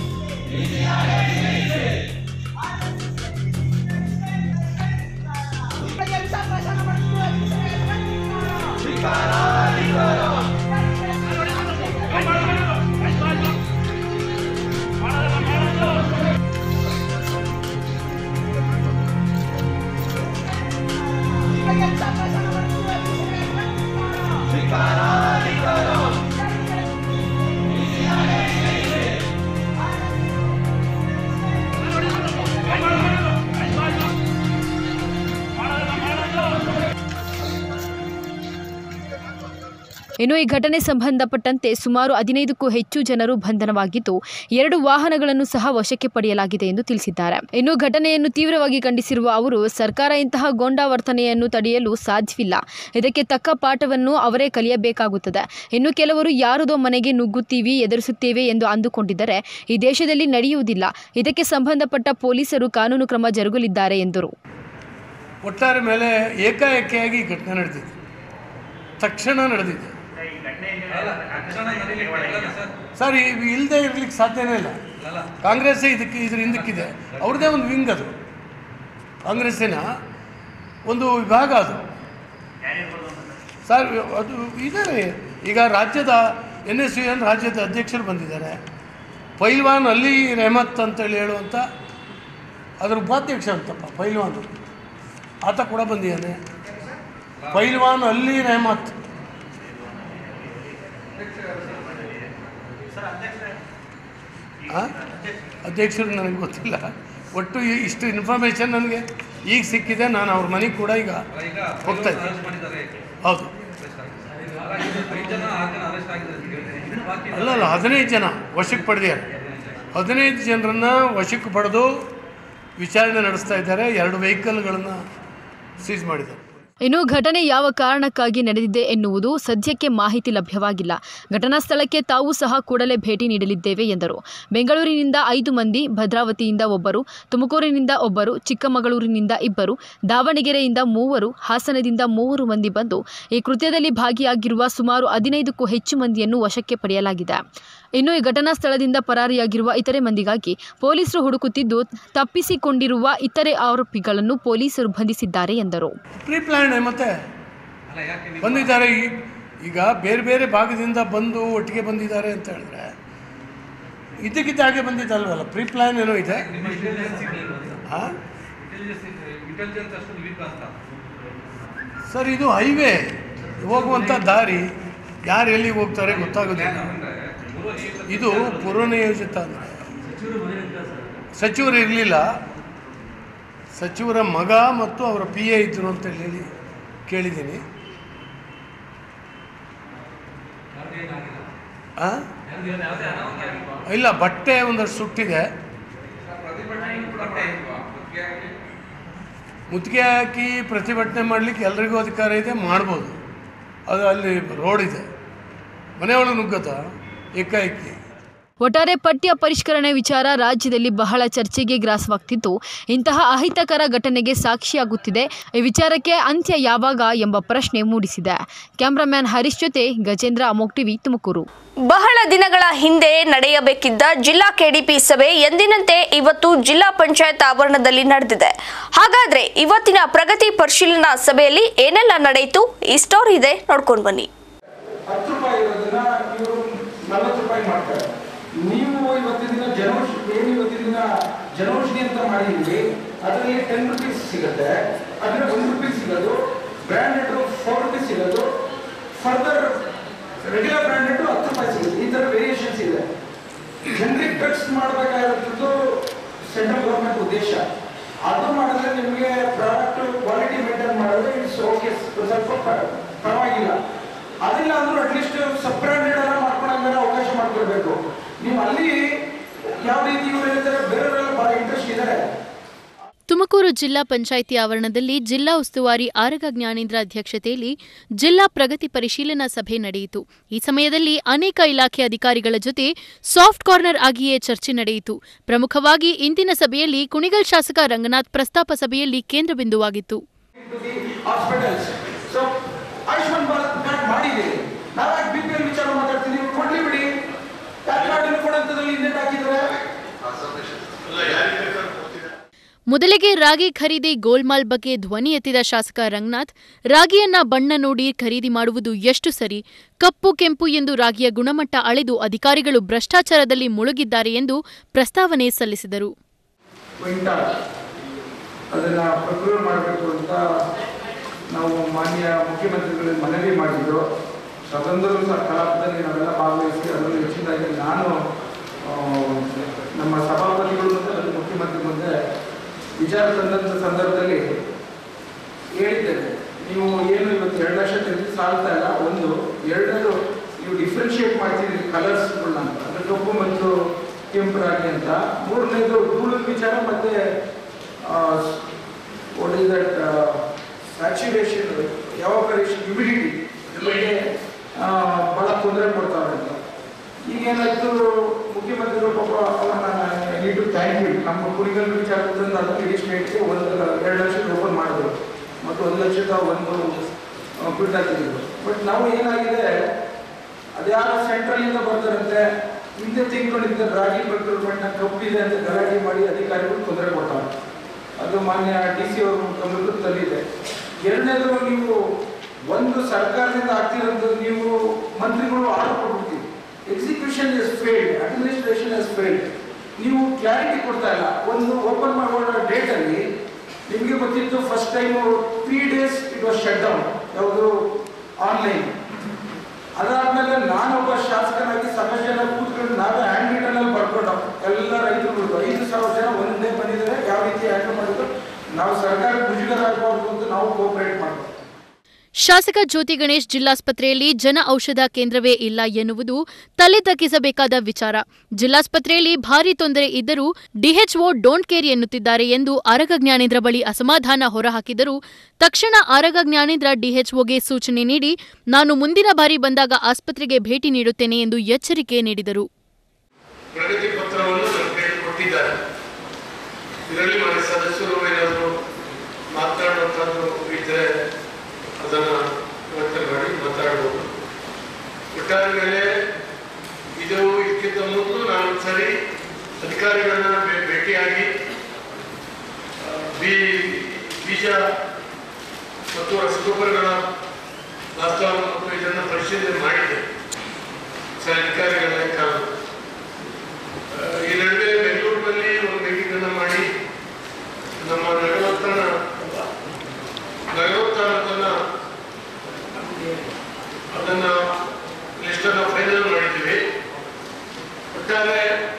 ಇನ್ನು ಈ ಘಟನೆ ಸಂಬಂಧಪಟ್ಟಂತೆ ಸುಮಾರು ಹದಿನೈದಕ್ಕೂ ಹೆಚ್ಚು ಜನರು ಬಂಧನವಾಗಿದ್ದು ಎರಡು ವಾಹನಗಳನ್ನು ಸಹ ವಶಕ್ಕೆ ಪಡೆಯಲಾಗಿದೆ ಎಂದು ತಿಳಿಸಿದ್ದಾರೆ ಇನ್ನು ಘಟನೆಯನ್ನು ತೀವ್ರವಾಗಿ ಖಂಡಿಸಿರುವ ಅವರು ಸರ್ಕಾರ ಇಂತಹ ಗೊಂಡಾವರ್ತನೆಯನ್ನು ತಡೆಯಲು ಸಾಧ್ಯವಿಲ್ಲ ಇದಕ್ಕೆ ತಕ್ಕ ಪಾಠವನ್ನು ಅವರೇ ಕಲಿಯಬೇಕಾಗುತ್ತದೆ ಇನ್ನು ಕೆಲವರು ಯಾರದೋ ಮನೆಗೆ ನುಗ್ಗುತ್ತೀವಿ ಎದುರಿಸುತ್ತೇವೆ ಎಂದು ಅಂದುಕೊಂಡಿದ್ದರೆ ಈ ದೇಶದಲ್ಲಿ ನಡೆಯುವುದಿಲ್ಲ ಇದಕ್ಕೆ ಸಂಬಂಧಪಟ್ಟ ಪೊಲೀಸರು ಕಾನೂನು ಕ್ರಮ ಜರುಗಲಿದ್ದಾರೆ ಎಂದರು ಒಟ್ಟಾರೆ ಮೇಲೆ ಏಕಾಏಕಿಯಾಗಿ ಈ ಘಟನೆ ನಡೆದಿದೆ ತಕ್ಷಣ ನಡೆದಿದೆ ಸರ್ ಇವು ಇಲ್ಲದೆ ಇರ್ಲಿಕ್ಕೆ ಸಾಧ್ಯನೇ ಇಲ್ಲ ಕಾಂಗ್ರೆಸ್ಸೇ ಇದಕ್ಕೆ ಇದ್ರ ಹಿಂದಕ್ಕಿದೆ ಅವ್ರದ್ದೇ ಒಂದು ವಿಂಗ್ ಅದು ಕಾಂಗ್ರೆಸ್ಸಿನ ಒಂದು ವಿಭಾಗ ಅದು ಸರ್ ಅದು ಇದ್ದಾರೆ ಈಗ ರಾಜ್ಯದ ಎನ್ ಎಸ್ ಯು ಎನ್ ರಾಜ್ಯದ ಅಧ್ಯಕ್ಷರು ಬಂದಿದ್ದಾರೆ ಪೈಲ್ವಾನ್ ಅಲಿ ರೆಹಮತ್ ಅಂತೇಳಿ ಹೇಳುವಂಥ ಅದರ ಉಪಾಧ್ಯಕ್ಷ ಅಂತಪ್ಪ ಪೈಲ್ವಾನ್ ಆತ ಕೂಡ ಬಂದಿದ್ದಾನೆ ಪೈಲ್ವಾನ್ ಅಲಿ ರೆಹಮತ್ ಆ? ಅಧ್ಯಕ್ಷರು ನನಗೆ ಗೊತ್ತಿಲ್ಲ ಒಟ್ಟು ಈ- ಇಷ್ಟು ಇನ್ಫಾರ್ಮೇಷನ್ ನನಗೆ ಈಗ ಸಿಕ್ಕಿದೆ ನಾನು ಅವ್ರ ಮನೆಗೆ ಕೂಡ ಈಗ ಹೋಗ್ತಾ ಇದ್ದೀನಿ ಹೌದು ಅಲ್ಲ ಅಲ್ಲ ಹದಿನೈದು ಜನ ವಶಕ್ಕೆ ಪಡೆದಿದ್ದಾರೆ ಹದಿನೈದು ಜನರನ್ನು ವಶಕ್ಕೆ ಪಡೆದು ವಿಚಾರಣೆ ನಡೆಸ್ತಾ ಇದ್ದಾರೆ ಎರಡು ವೆಹಿಕಲ್ಗಳನ್ನು ಸೀಸ್ ಮಾಡಿದ್ದಾರೆ ಇನ್ನು ಘಟನೆ ಯಾವ ಕಾರಣಕ್ಕಾಗಿ ನಡೆದಿದೆ ಎನ್ನುವುದು ಸದ್ಯಕ್ಕೆ ಮಾಹಿತಿ ಲಭ್ಯವಾಗಿಲ್ಲ ಘಟನಾ ಸ್ಥಳಕ್ಕೆ ತಾವು ಸಹ ಕೂಡಲೇ ಭೇಟಿ ನೀಡಲಿದ್ದೇವೆ ಎಂದರು ಬೆಂಗಳೂರಿನಿಂದ ಐದು ಮಂದಿ ಭದ್ರಾವತಿಯಿಂದ ಒಬ್ಬರು ತುಮಕೂರಿನಿಂದ ಒಬ್ಬರು ಚಿಕ್ಕಮಗಳೂರಿನಿಂದ ಇಬ್ಬರು ದಾವಣಗೆರೆಯಿಂದ ಮೂವರು ಹಾಸನದಿಂದ ಮೂವರು ಮಂದಿ ಬಂದು ಈ ಕೃತ್ಯದಲ್ಲಿ ಭಾಗಿಯಾಗಿರುವ ಸುಮಾರು ಹದಿನೈದಕ್ಕೂ ಹೆಚ್ಚು ಮಂದಿಯನ್ನು ವಶಕ್ಕೆ ಪಡೆಯಲಾಗಿದೆ ಇನ್ನು ಈ ಘಟನಾ ಸ್ಥಳದಿಂದ ಪರಾರಿಯಾಗಿರುವ ಇತರೆ ಮಂದಿಗಾಗಿ ಪೊಲೀಸರು ಹುಡುಕುತ್ತಿದ್ದು ತಪ್ಪಿಸಿಕೊಂಡಿರುವ ಇತರೆ ಆರೋಪಿಗಳನ್ನು ಪೊಲೀಸರು ಬಂಧಿಸಿದ್ದಾರೆ ಎಂದರು ಪ್ರೀ ಪ್ಲ್ಯಾನ್ ಮತ್ತೆ ಬಂದಿದ್ದಾರೆ ಈ- ಈಗ ಬೇರೆ ಬೇರೆ ಭಾಗದಿಂದ ಬಂದು ಒಟ್ಟಿಗೆ ಬಂದಿದ್ದಾರೆ ಅಂತ ಹೇಳಿದ್ರೆ ಇದಕ್ಕಿದ್ದ ಹಾಗೆ ಬಂದಿದ್ದಲ್ವಲ್ಲ ಪ್ರೀ ಪ್ಲ್ಯಾನ್ ಏನೋ ಇದೆ ಆ? ಸರ್ ಇದು ಹೈವೇ ಹೋಗುವಂಥ ದಾರಿ ಯಾರು ಎಲ್ಲಿ ಹೋಗ್ತಾರೆ ಗೊತ್ತಾಗೋದಿಲ್ಲ ಇದು ಪೂರ್ವನಿಯೋಜಿತ ಅಂದರೆ ಸಚಿವರು ಇರಲಿಲ್ಲ ಸಚಿವರ ಮಗ ಮತ್ತು ಅವರ ಪಿ ಎ ಇದ್ದರು ಅಂತ ಹೇಳಿ ಕೇಳಿದ್ದೀನಿ ಆ? ಇಲ್ಲ ಬಟ್ಟೆ ಒಂದಷ್ಟು ಸುಟ್ಟಿದೆ ಮುತ್ತಿಗೆ ಹಾಕಿ ಪ್ರತಿಭಟನೆ ಮಾಡಲಿಕ್ಕೆ ಎಲ್ರಿಗೂ ಅಧಿಕಾರ ಇದೆ ಮಾಡ್ಬೋದು ಅದು ಅಲ್ಲಿ ರೋಡ್ ಇದೆ ಮನೆಯೊಳಗೆ ನುಗ್ಗತ್ತ ಏಕಾಏಕಿ ಒಟ್ಟಾರೆ ಪಠ್ಯ ಪರಿಷ್ಕರಣೆ ವಿಚಾರ ರಾಜ್ಯದಲ್ಲಿ ಬಹಳ ಚರ್ಚೆಗೆ ಗ್ರಾಸವಾಗ್ತಿದ್ದು ಇಂತಹ ಅಹಿತಕರ ಘಟನೆಗೆ ಸಾಕ್ಷಿಯಾಗುತ್ತಿದೆ ಈ ವಿಚಾರಕ್ಕೆ ಅಂತ್ಯ ಯಾವಾಗ ಎಂಬ ಪ್ರಶ್ನೆ ಮೂಡಿಸಿದೆ ಕ್ಯಾಮ್ರಾಮ್ಯಾನ್ ಹರೀಶ್ ಜೊತೆ ಗಜೇಂದ್ರ ಅಮೋಕ್ ಟಿವಿ ತುಮಕೂರು ಬಹಳ ದಿನಗಳ ಹಿಂದೆ ನಡೆಯಬೇಕಿದ್ದ ಜಿಲ್ಲಾ ಕೆಡಿಪಿ ಸಭೆ ಎಂದಿನಂತೆ ಇವತ್ತು ಜಿಲ್ಲಾ ಪಂಚಾಯತ್ ಆವರಣದಲ್ಲಿ ನಡೆದಿದೆ ಹಾಗಾದ್ರೆ ಇವತ್ತಿನ ಪ್ರಗತಿ ಪರಿಶೀಲನಾ ಸಭೆಯಲ್ಲಿ ಏನೆಲ್ಲ ನಡೆಯಿತು ಈ ಸ್ಟೋರಿ ಇದೆ ನೋಡ್ಕೊಂಡು ಬನ್ನಿ ಹತ್ತು ರೂಪಾಯಿ ಇರೋದನ್ನ ಇವರು ನಲವತ್ತು ರೂಪಾಯಿ ಮಾಡ್ತಾರೆ ನೀವು ಇವತ್ತಿನ ದಿನ ಜನೌಷಧಿ ಏನು ಇವತ್ತಿನ ದಿನ ಜನೌಷಧಿ ಅಂತ ಮಾಡಿದ್ವಿ ಅದರಲ್ಲಿ ಟೆನ್ ರುಪೀಸ್ ಸಿಗುತ್ತೆ ಅದರಲ್ಲಿ ಒಂದು ರುಪೀಸ್ ಸಿಗೋದು ಬ್ರ್ಯಾಂಡೆಡ್ ಫೋರ್ ರುಪೀಸ್ ಸಿಗೋದು ಫರ್ದರ್ ರೆಗ್ಯುಲರ್ ಬ್ರ್ಯಾಂಡೆಡ್ ಹತ್ತು ರೂಪಾಯಿ ಸಿಗುತ್ತೆ ಈ ಥರ ವೇರಿಯೇಷನ್ಸ್ ಇದೆ ಜನರಿಕ್ ಡ್ರಗ್ಸ್ ಮಾಡಬೇಕಾಗಿರೋದು ಸೆಂಟ್ರಲ್ ಗೌರ್ಮೆಂಟ್ ಉದ್ದೇಶ ಅದು ಮಾಡಿದ್ರೆ ನಿಮಗೆ ಪ್ರಾಡಕ್ಟ್ ಕ್ವಾಲಿಟಿ ಮೇಂಟೈನ್ ಮಾಡಿದ್ರೆ ಇಟ್ಸ್ ಓಕೆ ಸ್ವಲ್ಪ ಪ- ಪರವಾಗಿಲ್ಲ ಅದಿಲ್ಲ ಅಂದ್ರೂ ಅಟ್ಲೀಸ್ಟ್ ಸಬ್ ಬ್ರ್ಯಾಂಡೆಡ್ ಎಲ್ಲ ಮಾಡ್ಕೊಳಂಗಾರ ಅವಕಾಶ ಮಾಡ್ಕೊಳ್ಬೇಕು ನೀವು ಅಲ್ಲಿ ಯಾವ ರೀತಿ ಇವ್ರು ಹೇಳ್ತಾರೆ ಬೇರೆಯವರೆಲ್ಲ ಬಹಳ ಇಂಟ್ರೆಸ್ಟ್ ಇದ್ದಾರೆ ತುಮಕೂರು ಜಿಲ್ಲಾ ಪಂಚಾಯಿತಿ ಆವರಣದಲ್ಲಿ ಜಿಲ್ಲಾ ಉಸ್ತುವಾರಿ ಆರಗ ಜ್ಞಾನೇಂದ್ರ ಅಧ್ಯಕ್ಷತೆಯಲ್ಲಿ ಜಿಲ್ಲಾ ಪ್ರಗತಿ ಪರಿಶೀಲನಾ ಸಭೆ ನಡೆಯಿತು ಈ ಸಮಯದಲ್ಲಿ ಅನೇಕ ಇಲಾಖೆ ಅಧಿಕಾರಿಗಳ ಜೊತೆ ಸಾಫ್ಟ್ ಕಾರ್ನರ್ ಆಗಿಯೇ ಚರ್ಚೆ ನಡೆಯಿತು ಪ್ರಮುಖವಾಗಿ ಇಂದಿನ ಸಭೆಯಲ್ಲಿ ಕುಣಿಗಲ್ ಶಾಸಕ ರಂಗನಾಥ್ ಪ್ರಸ್ತಾಪ ಸಭೆಯಲ್ಲಿ ಕೇಂದ್ರ ಬಿಂದುವಾಗಿತ್ತು hospitals so Ayushman Bharat card ಮಾಡಿದ್ದೀರಿ ನಾವ್ಯಾಕೆ ಬಿ ಪಿ ಎಲ್ ವಿಚಾರ ಮಾತಾಡ್ತಿದ್ದೀವಿ ಕೊಡ್ಲಿ ಬಿಡಿ ಯಾಕೆ ಕಾರ್ಡ್ ಕೊಡಂತದಲ್ಲಿ ಹಿಂದೆ ಹಾಕಿದ್ರೆ ಮೊದಲಿಗೆ ರಾಗಿ ಖರೀದಿ ಗೋಲ್ಮಾಲ್ ಬಗ್ಗೆ ಧ್ವನಿ ಎತ್ತಿದ ಶಾಸಕ ರಂಗನಾಥ್ ರಾಗಿಯನ್ನ ಬಣ್ಣ ನೋಡಿ ಖರೀದಿ ಮಾಡುವುದು ಎಷ್ಟು ಸರಿ ಕಪ್ಪು ಕೆಂಪು ಎಂದು ರಾಗಿಯ ಗುಣಮಟ್ಟ ಅಳೆದು ಅಧಿಕಾರಿಗಳು ಭ್ರಷ್ಟಾಚಾರದಲ್ಲಿ ಮುಳುಗಿದ್ದಾರೆ ಎಂದು ಪ್ರಸ್ತಾವನೆ ಸಲ್ಲಿಸಿದರು ಕ್ವಿಂಟಾಲ್ ಅದನ್ನ ಪ್ರಕ್ರಿಯೆ ಮಾಡಬೇಕು ಅಂತ ನಾವು ಮಾನ್ಯ ಮುಖ್ಯಮಂತ್ರಿಗಳಿಗೆ ಮನವಿ ಮಾಡಿದ್ದು ಸದನದಲ್ಲೂ ಸಹ ಕಲಾಪದಲ್ಲಿ ನಾವೆಲ್ಲ ಭಾಗವಹಿಸಿ ಅದರಲ್ಲಿ ಹೆಚ್ಚಿನದಾಗಿ ನಾನು ಆ, ನಮ್ಮ ಸಭಾಪತಿಗಳು ಮತ್ತು ಅದರ ಮುಖ್ಯಮಂತ್ರಿ ಮುಂದೆ ವಿಚಾರ ತಂದಂಥ ಸಂದರ್ಭದಲ್ಲಿ ಹೇಳಿದ್ದೇನೆ ನೀವು ಏನು ಇವತ್ತು ಎರಡು ಲಕ್ಷ ತೆಗೆದು ಸಾಲ್ತಾ ಇಲ್ಲ ಒಂದು ಎರಡನೇದು ನೀವು ಡಿಫ್ರೆನ್ಶಿಯೇಟ್ ಮಾಡ್ತಿದ್ರಿ ಕಲರ್ಸ್ಗಳನ್ನ ಅಂತ ಅಂದ್ರೆ ಕಪ್ಪು ಮತ್ತು ಕೆಂಪು ರಾಗಿ ಅಂತ ಮೂರನೇದು ಧೂಳಿನ ವಿಚಾರ ಮತ್ತೆ what is that saturation evaporation humidity ಬಗ್ಗೆ ಆ, ಬಹಳ ತೊಂದರೆ ಕೊಡ್ತಾರೆ ಅಂತ ಈಗ ಏನಾಯ್ತು ಮುಖ್ಯಮಂತ್ರಿಗಳು ಪಾಪ ಅವರನ್ನ ನೀಟು ಥ್ಯಾಂಕ್ ಯು ನಮ್ಮ ಕುರಿಗಲ್ ವಿಚಾರದಿಂದ ಅದನ್ನು ಇಡೀ ಸ್ಟೇಟ್ಗೆ ಒಂದು ಎರಡು ಲಕ್ಷ ಓಪನ್ ಮಾಡಿದ್ರು ಮತ್ತು ಒಂದು ಲಕ್ಷದ ಒಂದು ಕ್ವಿಂಟಾಲ್ ತೆಗೆದ್ರು ಬಟ್ ನಾವು ಏನಾಗಿದೆ ಅದ್ಯಾರೋ ಸೆಂಟ್ರಲಿಂದ ಬರ್ತಾರಂತೆ ಹಿಂದೆ ತೆಗೆದುಕೊಂಡಿದ್ದ ರಾಗಿ ಪ್ರಕ್ರಿಯೆಗಳನ್ನ ಕಪ್ಪಿದೆ ಅಂತ ಗಲಾಟೆ ಮಾಡಿ ಅಧಿಕಾರಿಗಳು ತೊಂದರೆ ಕೊಡ್ತಾರೆ ಅದು ಮಾನ್ಯ ಡಿ ಸಿ ಅವರು ಗಮನಕ್ಕೆ ತಂದಿದೆ ಎರಡನೇದು ನೀವು ಒಂದು ಸರ್ಕಾರದಿಂದ ಆಗ್ತಿರೋದು ನೀವು ಮಂತ್ರಿಗಳು ಆರ್ಡರ್ ಕೊಟ್ಬಿಡ್ತೀವಿ execution is failed administration is failed ನೀವು ಕ್ಲಾರಿಟಿ ಕೊಡ್ತಾ ಇಲ್ಲ ಒಂದು ಓಪನ್ ಮಾಡೋ ಡೇಟಲ್ಲಿ ನಿಮಗೆ ಗೊತ್ತಿತ್ತು first time three days it was shut down ಯಾವುದು ಆನ್ಲೈನ್ ಅದಾದ್ಮೇಲೆ ನಾನೊಬ್ಬ ಶಾಸಕನಾಗಿ ಸಾಕಷ್ಟು ಜನ ಕೂತ್ಕೊಂಡು ನಾವೇ ಹ್ಯಾಂಡ್ ರಿಟರ್ನಲ್ಲಿ ಬರ್ಕೊಂಡು ಎಲ್ಲ ರೈತರುಗಳು ಐದು ಸಾವಿರ ಜನ ಒಂದೇ ಬಂದಿದ್ದಾರೆ ಯಾವ ರೀತಿ ಹ್ಯಾಂಡಲ್ ಮಾಡಿದ್ರು ನಾವು ಸರ್ಕಾರ ಮುಜುಗರ ಆಗಬಾರ್ದು ಅಂತ ನಾವು ಕೋಪರೇಟ್ ಮಾಡ್ತೀವಿ ಶಾಸಕ ಜ್ಯೋತಿ ಗಣೇಶ್ ಜಿಲ್ಲಾಸ್ಪತ್ರೆಯಲ್ಲಿ ಜನ ಔಷಧ ಕೇಂದ್ರವೇ ಇಲ್ಲ ಎನ್ನುವುದು ತಲೆ ತಗ್ಗಿಸಬೇಕಾದ ವಿಚಾರ ಜಿಲ್ಲಾಸ್ಪತ್ರೆಯಲ್ಲಿ ಭಾರಿ ತೊಂದರೆ ಇದ್ದರೂ ಡಿಎಚ್ಒ ಡೋಂಟ್ ಕೇರ್ ಎನ್ನುತ್ತಿದ್ದಾರೆ ಎಂದು ಆರಗ ಜ್ಞಾನೇಂದ್ರ ಬಳಿ ಅಸಮಾಧಾನ ಹೊರಹಾಕಿದರು ತಕ್ಷಣ ಆರಗ ಜ್ಞಾನೇಂದ್ರ ಡಿಎಚ್ಒಗೆ ಸೂಚನೆ ನೀಡಿ ನಾನು ಮುಂದಿನ ಬಾರಿ ಬಂದಾಗ ಆಸ್ಪತ್ರೆಗೆ ಭೇಟಿ ನೀಡುತ್ತೇನೆ ಎಂದು ಎಚ್ಚರಿಕೆ ನೀಡಿದರು ಪ್ರಗತಿ ಪತ್ರವನ್ನು ನಮ್ಮ ಕೈಗೆ ಕೊಟ್ಟಿದ್ದಾರೆ ಇದರಲ್ಲಿ ಮನೆ ಸದಸ್ಯರು ಏನಾದರೂ ಮಾತನಾಡುವಂಥದ್ದು ಇದ್ದರೆ ಅದನ್ನು ಯೋಚನೆ ಮಾಡಿ ಮಾತಾಡ್ಬೋದು ಒಟ್ಟಾರೆ ಮೇಲೆ ಇದು ಇದಕ್ಕಿಂತ ಮೊದಲು ನಾನು ಸರಿ ಅಧಿಕಾರಿಗಳನ್ನ ಭೇ- ಭೇಟಿಯಾಗಿ ಆ, ಬೀ ಬೀಜ ಮತ್ತು ರಸಗೊಬ್ಬರಗಳ ದಾಸ್ತಾನು ಮತ್ತು ಇದನ್ನು ಪರಿಶೀಲನೆ ಮಾಡಿದ್ದೆ ಸರ್ ಅಧಿಕಾರಿಗಳ ಕಾಲ ಈ ನಡುವೆ ಬೆಂಗಳೂರಿನಲ್ಲಿ ಒಂದು ಮೀಟಿಂಗನ್ನು ಮಾಡಿ ನಮ್ಮ ನಗರೋತ್ಥಾನ ನಗರೋತ್ಥಾನದನ್ನ ಅದನ್ನ ಲಿಸ್ಟನ್ನು ಫೈನಲ್ ಮಾಡಿದ್ದೀವಿ ಒಟ್ಟಾರೆ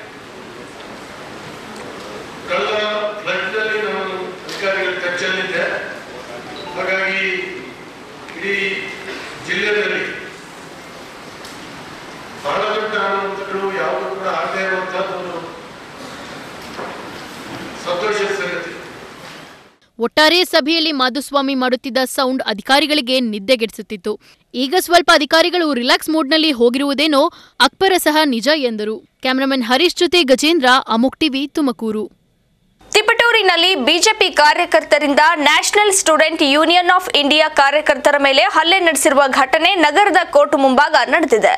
ಕಳೆದ ಫ್ಲಡ್ನಲ್ಲಿ ನಾನು ಅಧಿಕಾರಿಗಳ ಚರ್ಚೆಯಲ್ಲಿದ್ದೆ ಹಾಗಾಗಿ ಇಡೀ ಜಿಲ್ಲೆಯಲ್ಲಿ ಬಹಳ ದೊಡ್ಡ ಅನಾಹುತಗಳು ಯಾವುದು ಕೂಡ ಆಗದೇ ಇರುವಂತಹದ್ದು ಒಂದು ಸಂತೋಷದ ಸಂಗತಿ ಒಟ್ಟಾರೆ ಸಭೆಯಲ್ಲಿ ಮಾಧುಸ್ವಾಮಿ ಮಾಡುತ್ತಿದ್ದ ಸೌಂಡ್ ಅಧಿಕಾರಿಗಳಿಗೆ ನಿದ್ದೆಗೆಡಿಸುತ್ತಿತ್ತು ಈಗ ಸ್ವಲ್ಪ ಅಧಿಕಾರಿಗಳು ರಿಲ್ಯಾಕ್ಸ್ ಮೂಡ್ನಲ್ಲಿ ಹೋಗಿರುವುದೇನೋ ಅಕ್ಬರ ಸಹ ನಿಜ ಎಂದರು ಕ್ಯಾಮರಾಮನ್ ಹರೀಶ್ ಜೊತೆ ಗಜೇಂದ್ರ ಅಮುಕ್ ಟಿವಿ ತುಮಕೂರು ತಿಪಟೂರಿನಲ್ಲಿ ಬಿಜೆಪಿ ಕಾರ್ಯಕರ್ತರಿಂದ national student union of India ಕಾರ್ಯಕರ್ತರ ಮೇಲೆ ಹಲ್ಲೆ ನಡೆಸಿರುವ ಘಟನೆ ನಗರದ ಕೋರ್ಟ್ ಮುಂಭಾಗ ನಡೆದಿದೆ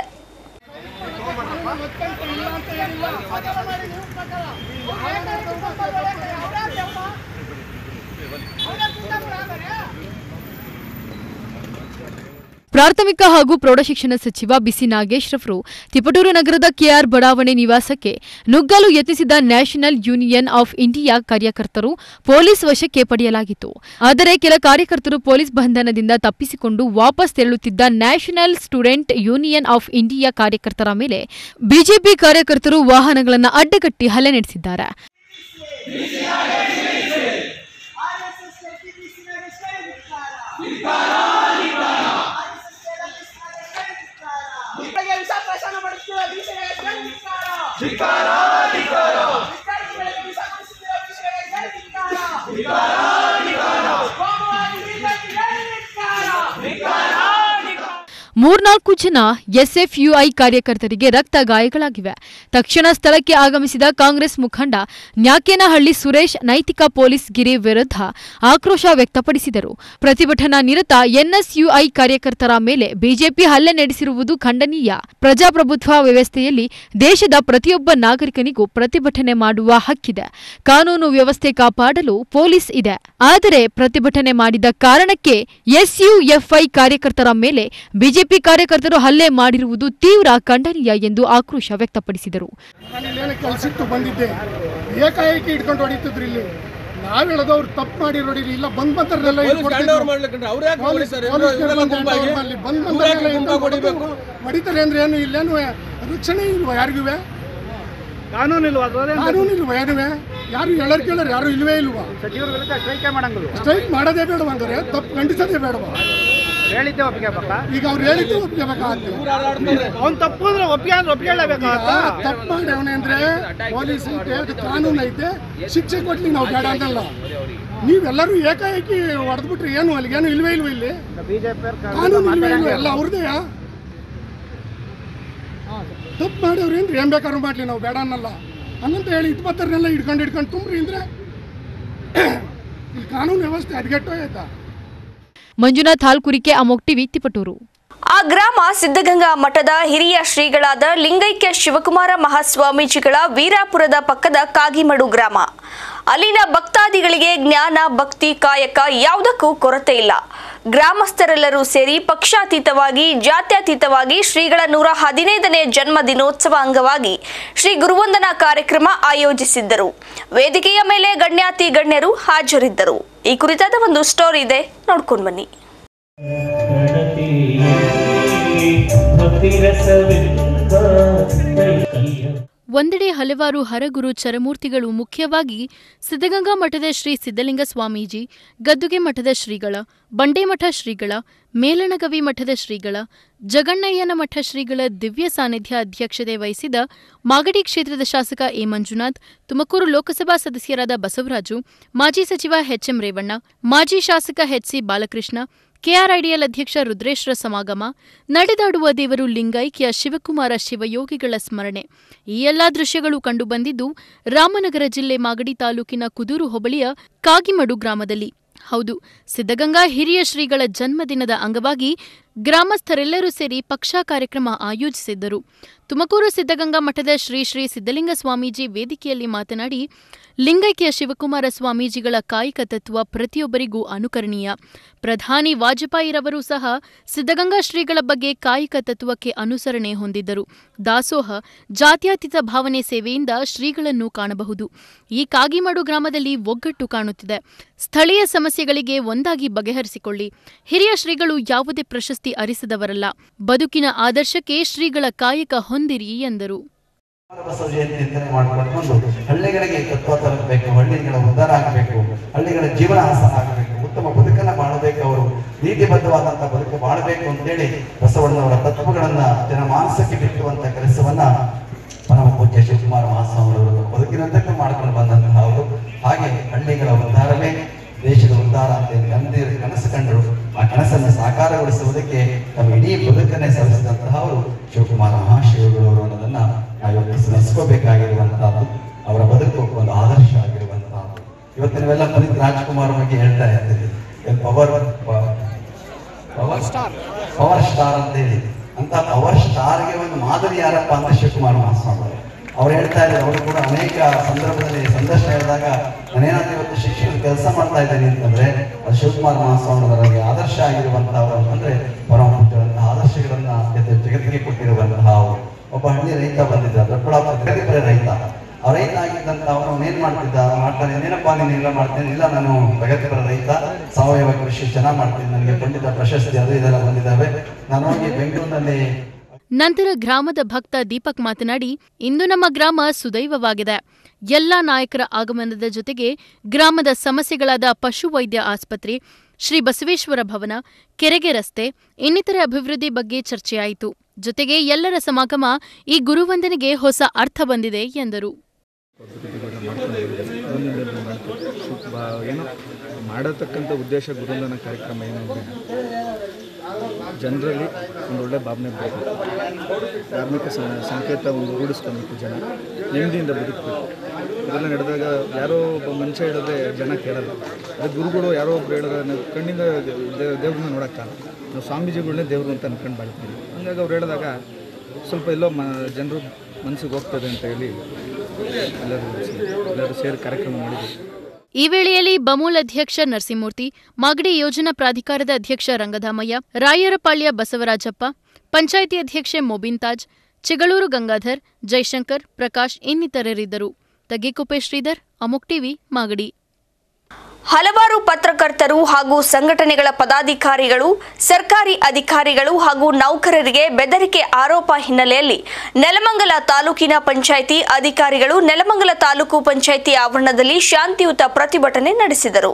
ಪ್ರಾಥಮಿಕ ಹಾಗೂ ಪ್ರೌಢಶಿಕ್ಷಣ ಸಚಿವ ಬಿಸಿ ನಾಗೇಶ್ ರವರು ತಿಪಟೂರು ನಗರದ ಕೆಆರ್ ಬಡಾವಣೆ ನಿವಾಸಕ್ಕೆ ನುಗ್ಗಲು ಯತ್ನಿಸಿದ ನ್ಯಾಷನಲ್ ಯೂನಿಯನ್ ಆಫ್ ಇಂಡಿಯಾ ಕಾರ್ಯಕರ್ತರು ಪೊಲೀಸ್ ವಶಕ್ಕೆ ಪಡೆಯಲಾಗಿತ್ತು ಆದರೆ ಕೆಲ ಕಾರ್ಯಕರ್ತರು ಪೊಲೀಸ್ ಬಂಧನದಿಂದ ತಪ್ಪಿಸಿಕೊಂಡು ವಾಪಸ್ ತೆರಳುತ್ತಿದ್ದ national student union of India ಕಾರ್ಯಕರ್ತರ ಮೇಲೆ ಬಿಜೆಪಿ ಕಾರ್ಯಕರ್ತರು ವಾಹನಗಳನ್ನು ಅಡ್ಡಗಟ್ಟಿ ಹಲ್ಲೆ ನಡೆಸಿದ್ದಾರೆ ಮೂರ್ನಾಲ್ಕು ಜನ ಎಸ್ಎಫ್ಯುಐ ಕಾರ್ಯಕರ್ತರಿಗೆ ರಕ್ತ ಗಾಯಗಳಾಗಿವೆ ತಕ್ಷಣ ಸ್ಥಳಕ್ಕೆ ಆಗಮಿಸಿದ ಕಾಂಗ್ರೆಸ್ ಮುಖಂಡ ನ್ಯಾಕೇನಹಳ್ಳಿ ಸುರೇಶ್ ನೈತಿಕ ಪೊಲೀಸ್ ಗಿರಿ ವಿರುದ್ಧ ಆಕ್ರೋಶ ವ್ಯಕ್ತಪಡಿಸಿದರು ಪ್ರತಿಭಟನಾ ನಿರತ ಎನ್ಎಸ್ಯುಐ ಕಾರ್ಯಕರ್ತರ ಮೇಲೆ ಬಿಜೆಪಿ ಹಲ್ಲೆ ನಡೆಸಿರುವುದು ಖಂಡನೀಯ ಪ್ರಜಾಪ್ರಭುತ್ವ ವ್ಯವಸ್ಥೆಯಲ್ಲಿ ದೇಶದ ಪ್ರತಿಯೊಬ್ಬ ನಾಗರಿಕನಿಗೂ ಪ್ರತಿಭಟನೆ ಮಾಡುವ ಹಕ್ಕಿದೆ ಕಾನೂನು ವ್ಯವಸ್ಥೆ ಕಾಪಾಡಲು ಪೊಲೀಸ್ ಇದೆ ಆದರೆ ಪ್ರತಿಭಟನೆ ಮಾಡಿದ ಕಾರಣಕ್ಕೆ ಎಸ್ಯುಎಫ್ಐ ಕಾರ್ಯಕರ್ತರ ಮೇಲೆ ಬಿಜೆಪಿ ಕಾರ್ಯಕರ್ತರು ಹಲ್ಲೆ ಮಾಡಿರುವುದು ತೀವ್ರ ಖಂಡನೀಯ ಎಂದು ಆಕ್ರೋಶ ವ್ಯಕ್ತಪಡಿಸಿದರು ನಾನು ಇಲ್ಲೇನೆ ಕೆಲ್ಸಕ್ಕೆ ಬಂದಿದ್ದೆ ಏಕಾಏಕಿ ಇಟ್ಕೊಂಡು ಹೊಡಿತಿದ್ರು ಇಲ್ಲಿ ನಾವ್ ಹೇಳೋದು ಅವ್ರು ತಪ್ಪು ಮಾಡಿ ನೋಡಿರಿ ಇಲ್ಲ ಬಂದ್ ಬಂತಾರಲ್ಲ ಹೊಡಿತಾರೆ ಅಂದ್ರೆ ಏನು ಇಲ್ಲೇನು ರಕ್ಷಣೆ ಇಲ್ವಾ ಯಾರಿಗೂ ಕಾನೂನು ಇಲ್ವಾ ಕಾನೂನು ಇಲ್ವಾ ಯಾರುವೆ ಯಾರು ಹೇಳೋರ್ ಕೇಳೋರು ಯಾರು ಇಲ್ವೇ ಇಲ್ವಾ ಸಚಿವರ ವಿರುದ್ಧ ಸ್ಟ್ರೈಕ್ ಮಾಡಂಗಿಲ್ಲ ಸ್ಟ್ರೈಕ್ ಮಾಡೋದೇ ಬೇಡವಾ ಹಂಗಾರೆ ತಪ್ಪು ಖಂಡಿಸೋದೇ ಬೇಡವಾ ಹೇಳಿದ್ದೆ ಒಪ್ಪಿಗೆಬೇಕ ಈಗ ಅವ್ರು ಹೇಳಿದ್ದು ಒಪ್ಪಿಗೆಬೇಕಾಗತ್ತೆ ಅವ್ನು ತಪ್ಪು ಅಂದ್ರೆ ಒಪ್ಪಿಗೆ ಅಂದ್ರೆ ಒಪ್ಪಿಗೆಳ್ಳಬೇಕಾಗತ್ತ ತಪ್ಪು ಮಾಡಿ ಅವನೇ ಅಂದ್ರೆ ಪೊಲೀಸ್ ಐತೆ ಅದು ಕಾನೂನು ಐತೆ ಶಿಕ್ಷೆ ಕೊಡ್ಲಿ ನಾವು ಬೇಡ ಅಂತಲ್ಲ ನೀವೆಲ್ಲರೂ ಏಕಾಏಕಿ ಹೊಡೆದ್ಬಿಟ್ರಿ ಏನು ಅಲ್ಲಿಗೆ ಏನು ಇಲ್ವೇ ಇಲ್ವ ಇಲ್ಲಿ ಬಿಜೆಪಿ ಕಾನೂನು ಇಲ್ವೇ ಇಲ್ವ ಎಲ್ಲ ಅವ್ರದೇ ತಪ್ಪು ಮಾಡ್ಯವ್ರೇನ್ರಿ ಏನ್ ಬೇಕಾದ್ರೂ ಮಾಡ್ಲಿ ನಾವು ಬೇಡ ಅನ್ನಲ್ಲ ಹಂಗಂತ ಹೇಳಿ ಇಪ್ಪತ್ತರನ್ನೆಲ್ಲ ಹಿಡ್ಕೊಂಡು ಹಿಡ್ಕೊಂಡು ತುಂಬ್ರಿ ಅಂದ್ರೆ ಇಲ್ಲಿ ಕಾನೂನು ವ್ಯವಸ್ಥೆ ಅದ್ಗೆಟ್ಟೋ ಆಯ್ತಾ ಮಂಜುನಾಥ್ ಹಾಲ್ಕುರಿಕೆ ಅಮೋಕ್ ಟಿವಿ ತಿಪಟೂರು ಆ ಗ್ರಾಮ ಸಿದ್ಧಗಂಗಾ ಮಠದ ಹಿರಿಯ ಶ್ರೀಗಳಾದ ಲಿಂಗೈಕ್ಯ ಶಿವಕುಮಾರ ಮಹಾಸ್ವಾಮೀಜಿಗಳ ವೀರಾಪುರದ ಪಕ್ಕದ ಕಾಗಿಮಡು ಗ್ರಾಮ ಅಲ್ಲಿನ ಭಕ್ತಾದಿಗಳಿಗೆ ಜ್ಞಾನ ಭಕ್ತಿ ಕಾಯಕ ಯಾವುದಕ್ಕೂ ಕೊರತೆ ಇಲ್ಲ ಗ್ರಾಮಸ್ಥರೆಲ್ಲರೂ ಸೇರಿ ಪಕ್ಷಾತೀತವಾಗಿ ಜಾತ್ಯತೀತವಾಗಿ ಶ್ರೀಗಳ ನೂರ ಹದಿನೈದನೇ ಜನ್ಮ ದಿನೋತ್ಸವ ಅಂಗವಾಗಿ ಶ್ರೀ ಗುರುವಂದನಾ ಕಾರ್ಯಕ್ರಮ ಆಯೋಜಿಸಿದ್ದರು ವೇದಿಕೆಯ ಮೇಲೆ ಗಣ್ಯಾತಿ ಗಣ್ಯರು ಹಾಜರಿದ್ದರು ಈ ಕುರಿತಾದ ಒಂದು ಸ್ಟೋರಿ ಇದೆ ನೋಡ್ಕೊಂಡು ಬನ್ನಿ ಒಂದೆಡೆ ಹಲವಾರು ಹರಗುರು ಚರಮೂರ್ತಿಗಳು ಮುಖ್ಯವಾಗಿ ಸಿದ್ಧಗಂಗಾ ಮಠದ ಶ್ರೀ ಸಿದ್ಧಲಿಂಗ ಸ್ವಾಮೀಜಿ ಗದ್ದುಗೆ ಮಠದ ಶ್ರೀಗಳ ಬಂಡೇಮಠ ಶ್ರೀಗಳ ಮೇಲಣಗವಿ ಮಠದ ಶ್ರೀಗಳ ಜಗಣ್ಣಯ್ಯನ ಮಠ ಶ್ರೀಗಳ ದಿವ್ಯ ಸಾನ್ನಿಧ್ಯ ಅಧ್ಯಕ್ಷತೆ ವಹಿಸಿದ ಮಾಗಡಿ ಕ್ಷೇತ್ರದ ಶಾಸಕ ಎ ಮಂಜುನಾಥ್ ತುಮಕೂರು ಲೋಕಸಭಾ ಸದಸ್ಯರಾದ ಬಸವರಾಜು ಮಾಜಿ ಸಚಿವ ಎಚ್ಎಂ ರೇವಣ್ಣ ಮಾಜಿ ಶಾಸಕ ಎಚ್ಸಿ ಬಾಲಕೃಷ್ಣ ಕೆಆರ್ಐಡಿಎಲ್ ಅಧ್ಯಕ್ಷ ರುದ್ರೇಶ್ವರ ಸಮಾಗಮ ನಡೆದಾಡುವ ದೇವರು ಲಿಂಗೈಕ್ಯ ಶಿವಕುಮಾರ ಶಿವಯೋಗಿಗಳ ಸ್ಮರಣೆ ಈ ಎಲ್ಲಾ ದೃಶ್ಯಗಳು ಕಂಡುಬಂದಿದ್ದು ರಾಮನಗರ ಜಿಲ್ಲೆ ಮಾಗಡಿ ತಾಲೂಕಿನ ಕುದೂರು ಹೋಬಳಿಯ ಕಾಗಿಮಡು ಗ್ರಾಮದಲ್ಲಿ ಹೌದು ಸಿದ್ಧಗಂಗಾ ಹಿರಿಯ ಶ್ರೀಗಳ ಜನ್ಮದಿನದ ಅಂಗವಾಗಿ ಗ್ರಾಮಸ್ಥರೆಲ್ಲರೂ ಸೇರಿ ಪಕ್ಷ ಕಾರ್ಯಕ್ರಮ ಆಯೋಜಿಸಿದ್ದರು ತುಮಕೂರು ಸಿದ್ಧಗಂಗಾ ಮಠದ ಶ್ರೀ ಶ್ರೀ ಸಿದ್ಧಲಿಂಗ ಸ್ವಾಮೀಜಿ ವೇದಿಕೆಯಲ್ಲಿ ಮಾತನಾಡಿ ಲಿಂಗೈಕ್ಯ ಶಿವಕುಮಾರ ಸ್ವಾಮೀಜಿಗಳ ಕಾಯಿಕ ತತ್ವ ಪ್ರತಿಯೊಬ್ಬರಿಗೂ ಅನುಕರಣೀಯ ಪ್ರಧಾನಿ ವಾಜಪೇಯಿರವರು ಸಹ ಸಿದ್ಧಗಂಗಾ ಶ್ರೀಗಳ ಬಗ್ಗೆ ಕಾಯಿಕ ತತ್ವಕ್ಕೆ ಅನುಸರಣೆ ಹೊಂದಿದ್ದರು ದಾಸೋಹ ಜಾತ್ಯತೀತ ಭಾವನೆ ಸೇವೆಯಿಂದ ಶ್ರೀಗಳನ್ನು ಕಾಣಬಹುದು ಈ ಕಾಗಿಮಡು ಗ್ರಾಮದಲ್ಲಿ ಒಗ್ಗಟ್ಟು ಕಾಣುತ್ತಿದೆ ಸ್ಥಳೀಯ ಸಮಸ್ಯೆಗಳಿಗೆ ಒಂದಾಗಿ ಬಗೆಹರಿಸಿಕೊಳ್ಳಿ ಹಿರಿಯ ಶ್ರೀಗಳು ಯಾವುದೇ ಪ್ರಶಸ್ತಿ ಅರಿಸದವರಲ್ಲ ಬದುಕಿನ ಆದರ್ಶಕ್ಕೆ ಶ್ರೀಗಳ ಕಾಯಕ ಹೊಂದಿರಿ ಎಂದರು ಬಸವ ಜಯಂತಿ ಅಂತಾನೆ ಮಾಡ್ಕೊಂಡು ಹಳ್ಳಿಗಳಿಗೆ ತತ್ವ ತಲುಪಬೇಕು ಹಳ್ಳಿಗಳ ಉದ್ಧಾರ ಆಗಬೇಕು ಹಳ್ಳಿಗಳ ಜೀವನ ಆಸನ ಆಗಬೇಕು ಉತ್ತಮ ಬದುಕನ್ನ ಮಾಡಬೇಕು ಅವರು ನೀತಿಬದ್ಧವಾದಂತ ಬದುಕು ಮಾಡಬೇಕು ಅಂತೇಳಿ ಬಸವಣ್ಣನವರ ತತ್ವಗಳನ್ನ ಜನಮಾನಸಕ್ಕೆ ಬಿತ್ತುವಂತ ಕೆಲಸವನ್ನ ಪರಮ ಪೂಜ್ಯ ಶಿವಕುಮಾರ ಮಹಾಸ್ವಾಮಿಯವರು ಬದುಕಿನಂತಕ್ಕೂ ಮಾಡ್ಕೊಂಡು ಬಂದಂತಹ ಅವರು ಹಾಗೆ ಹಳ್ಳಿಗಳ ಉದ್ಧಾರವೇ ದೇಶದ ಉದ್ಧಾರ ಅಂತ ಗಂಧಿ ಕನಸು ಕಂಡರು ಆ ಕನಸನ್ನು ಸಾಕಾರಗೊಳಿಸುವುದಕ್ಕೆ ತಮ್ಮ ಇಡೀ ಬದುಕನ್ನೇ ಸಲ್ಲಿಸಿದಂತಹ ಅವರು ಶಿವಕುಮಾರ ಮಹಾಶಿವಗಳು ಅನ್ನೋದನ್ನ ನಾವು ಇವತ್ತು ಸ್ಮರಿಸ್ಕೋಬೇಕಾಗಿರುವಂತಹದ್ದು ಅವರ ಬದುಕು ಒಂದು ಆದರ್ಶ ಆಗಿರುವಂತಹದ್ದು ಇವತ್ತು ನೀವೆಲ್ಲ ಪುನೀತ್ ರಾಜ್ಕುಮಾರ್ ಬಗ್ಗೆ ಹೇಳ್ತಾ ಇರ್ತೀರಿ power power star power star ಅಂತ ಹೇಳಿ ಅಂತ ಪವರ್ ಸ್ಟಾರ್ಗೆ ಒಂದು ಮಾದರಿ ಯಾರಪ್ಪ ಅಂತ ಶಿವಕುಮಾರ ಮಹಾಸ್ವಾಮಿ ಅವರು. ಅವ್ರು ಹೇಳ್ತಾ ಇದ್ದಾರೆ ಅವರು ಕೂಡ ಅನೇಕ ಸಂದರ್ಭದಲ್ಲಿ ಸಂದರ್ಶನ ಹೇಳಿದಾಗ ನಾನೇನಾದ್ರೂ ಇವತ್ತು ಶಿಕ್ಷಣ ಕೆಲಸ ಮಾಡ್ತಾ ಇದ್ದೀನಿ ಅಂತಂದ್ರೆ ಅದು ಶಿವಕುಮಾರ ಮಹಾಸ್ವಾಮಿಯವರಿಗೆ ಆದರ್ಶ ಆಗಿರುವಂತಹವರು ಅಂತಂದ್ರೆ ಪರಮ ಪೂಜ್ಯರಂತಹ ಆದರ್ಶಗಳನ್ನ ಜೊತೆ ಜಗತ್ತಿಗೆ ಕೊಟ್ಟಿರುವಂತಹ ಅವರು. ಒಬ್ಬ ಹಳ್ಳಿ ರೈತ ಬಂದಿದ್ದ ದೊಡ್ಡಬಳ್ಳಾಪುರ ಜಗತ್ತಿಪುರ ರೈತ ಆ ರೈತ ಆಗಿದ್ದಂತ ಅವನು ಏನ್ ಮಾಡ್ತಿದ್ದ ಮಾಡ್ತಾನೆ ಏನಪ್ಪಾ ನೀನು ಇಲ್ಲ ಮಾಡ್ತೇನೆ ಇಲ್ಲ ನಾನು ಪ್ರಗತಿಪರ ರೈತ ಸಾವಯವ ಕೃಷಿ ಚೆನ್ನಾಗಿ ಮಾಡ್ತೀನಿ ನನಗೆ ಪಂಡಿತ ಪ್ರಶಸ್ತಿ ಅದು ಇದೆಲ್ಲ ಬಂದಿದ್ದಾವೆ ನಾನು ಹೋಗಿ ಬೆಂಗಳೂರಿನಲ್ಲಿ ನಂತರ ಗ್ರಾಮದ ಭಕ್ತ ದೀಪಕ್ ಮಾತನಾಡಿ ಇಂದು ನಮ್ಮ ಗ್ರಾಮ ಸುದೈವವಾಗಿದೆ ಎಲ್ಲಾ ನಾಯಕರ ಆಗಮನದ ಜೊತೆಗೆ ಗ್ರಾಮದ ಸಮಸ್ಯೆಗಳಾದ ಪಶುವೈದ್ಯ ಆಸ್ಪತ್ರೆ ಶ್ರೀ ಬಸವೇಶ್ವರ ಭವನ ಕೆರೆಗೆ ರಸ್ತೆ ಇನ್ನಿತರೆ ಅಭಿವೃದ್ಧಿ ಬಗ್ಗೆ ಚರ್ಚೆಯಾಯಿತು ಜೊತೆಗೆ ಎಲ್ಲರ ಸಮಾಗಮ ಈ ಗುರುವಂದನೆಗೆ ಹೊಸ ಅರ್ಥ ಬಂದಿದೆ ಎಂದರು ಬಾ ಏನೋ ಮಾಡತಕ್ಕಂಥ ಉದ್ದೇಶ ಗುರುವಂದನ ಕಾರ್ಯಕ್ರಮ ಏನು ಅಂದರೆ ಜನರಲ್ಲಿ ಒಂದು ಒಳ್ಳೆ ಭಾವನೆ ಬೇಕು ಧಾರ್ಮಿಕ ಸ- ಸಂಕೇತ ಒಂದು ರೂಢಿಸ್ಕೊಬೇಕು ಜನ ನೆಮ್ಮದಿಯಿಂದ ಬದುಕಬೇಕು ಇದೆಲ್ಲ ನಡೆದಾಗ ಯಾರೋ ಒಬ್ಬ ಮನುಷ್ಯ ಹೇಳಿದ್ರೆ ಜನ ಕೇಳಲ್ಲ ಅದೇ ಗುರುಗಳು ಯಾರೋ ಒಬ್ರು ಹೇಳಿದ್ರೆ ನಾವು ಕಣ್ಣಿಂದ ದೇ- ದೇವ್ರನ್ನ ನೋಡೋಕ್ಕಲ್ಲ ನಾವು ಸ್ವಾಮೀಜಿಗಳನ್ನೇ ದೇವರು ಅಂತ ಅನ್ಕೊಂಡು ಬಾಳ್ತೀವಿ ಹಂಗಾಗಿ ಅವ್ರು ಹೇಳಿದಾಗ ಸ್ವಲ್ಪ ಎಲ್ಲೋ ಮ ಜನರು ಮನಸ್ಸಿಗೆ ಹೋಗ್ತದೆ ಅಂತ ಹೇಳಿ ಎಲ್ಲರೂ ಸೇರಿ ಎಲ್ಲರೂ ಸೇರಿ ಕಾರ್ಯಕ್ರಮ ಮಾಡಿದ್ವಿ ಈ ವೇಳೆಯಲ್ಲಿ ಬಮೂಲ್ ಅಧ್ಯಕ್ಷ ನರಸಿಂಹಮೂರ್ತಿ ಮಾಗಡಿ ಯೋಜನಾ ಪ್ರಾಧಿಕಾರದ ಅಧ್ಯಕ್ಷ ರಂಗಧಾಮಯ್ಯ ರಾಯರಪಾಳ್ಯ ಬಸವರಾಜಪ್ಪ ಪಂಚಾಯಿತಿ ಅಧ್ಯಕ್ಷೆ ಮೊಬಿನ್ ತಾಜ್ ಚಿಗಳೂರು ಗಂಗಾಧರ್ ಜೈಶಂಕರ್ ಪ್ರಕಾಶ್ ಇನ್ನಿತರರಿದ್ದರು ತಗ್ಗಿಕುಪ್ಪೆ ಶ್ರೀಧರ್ ಅಮುಕ್ ಟಿವಿ ಮಾಗಡಿ ಹಲವಾರು ಪತ್ರಕರ್ತರು ಹಾಗೂ ಸಂಘಟನೆಗಳ ಪದಾಧಿಕಾರಿಗಳು ಸರ್ಕಾರಿ ಅಧಿಕಾರಿಗಳು ಹಾಗೂ ನೌಕರರಿಗೆ ಬೆದರಿಕೆ ಆರೋಪ ಹಿನ್ನೆಲೆಯಲ್ಲಿ ನೆಲಮಂಗಲ ತಾಲೂಕಿನ ಪಂಚಾಯಿತಿ ಅಧಿಕಾರಿಗಳು ನೆಲಮಂಗಲ ತಾಲೂಕು ಪಂಚಾಯಿತಿ ಆವರಣದಲ್ಲಿ ಶಾಂತಿಯುತ ಪ್ರತಿಭಟನೆ ನಡೆಸಿದರು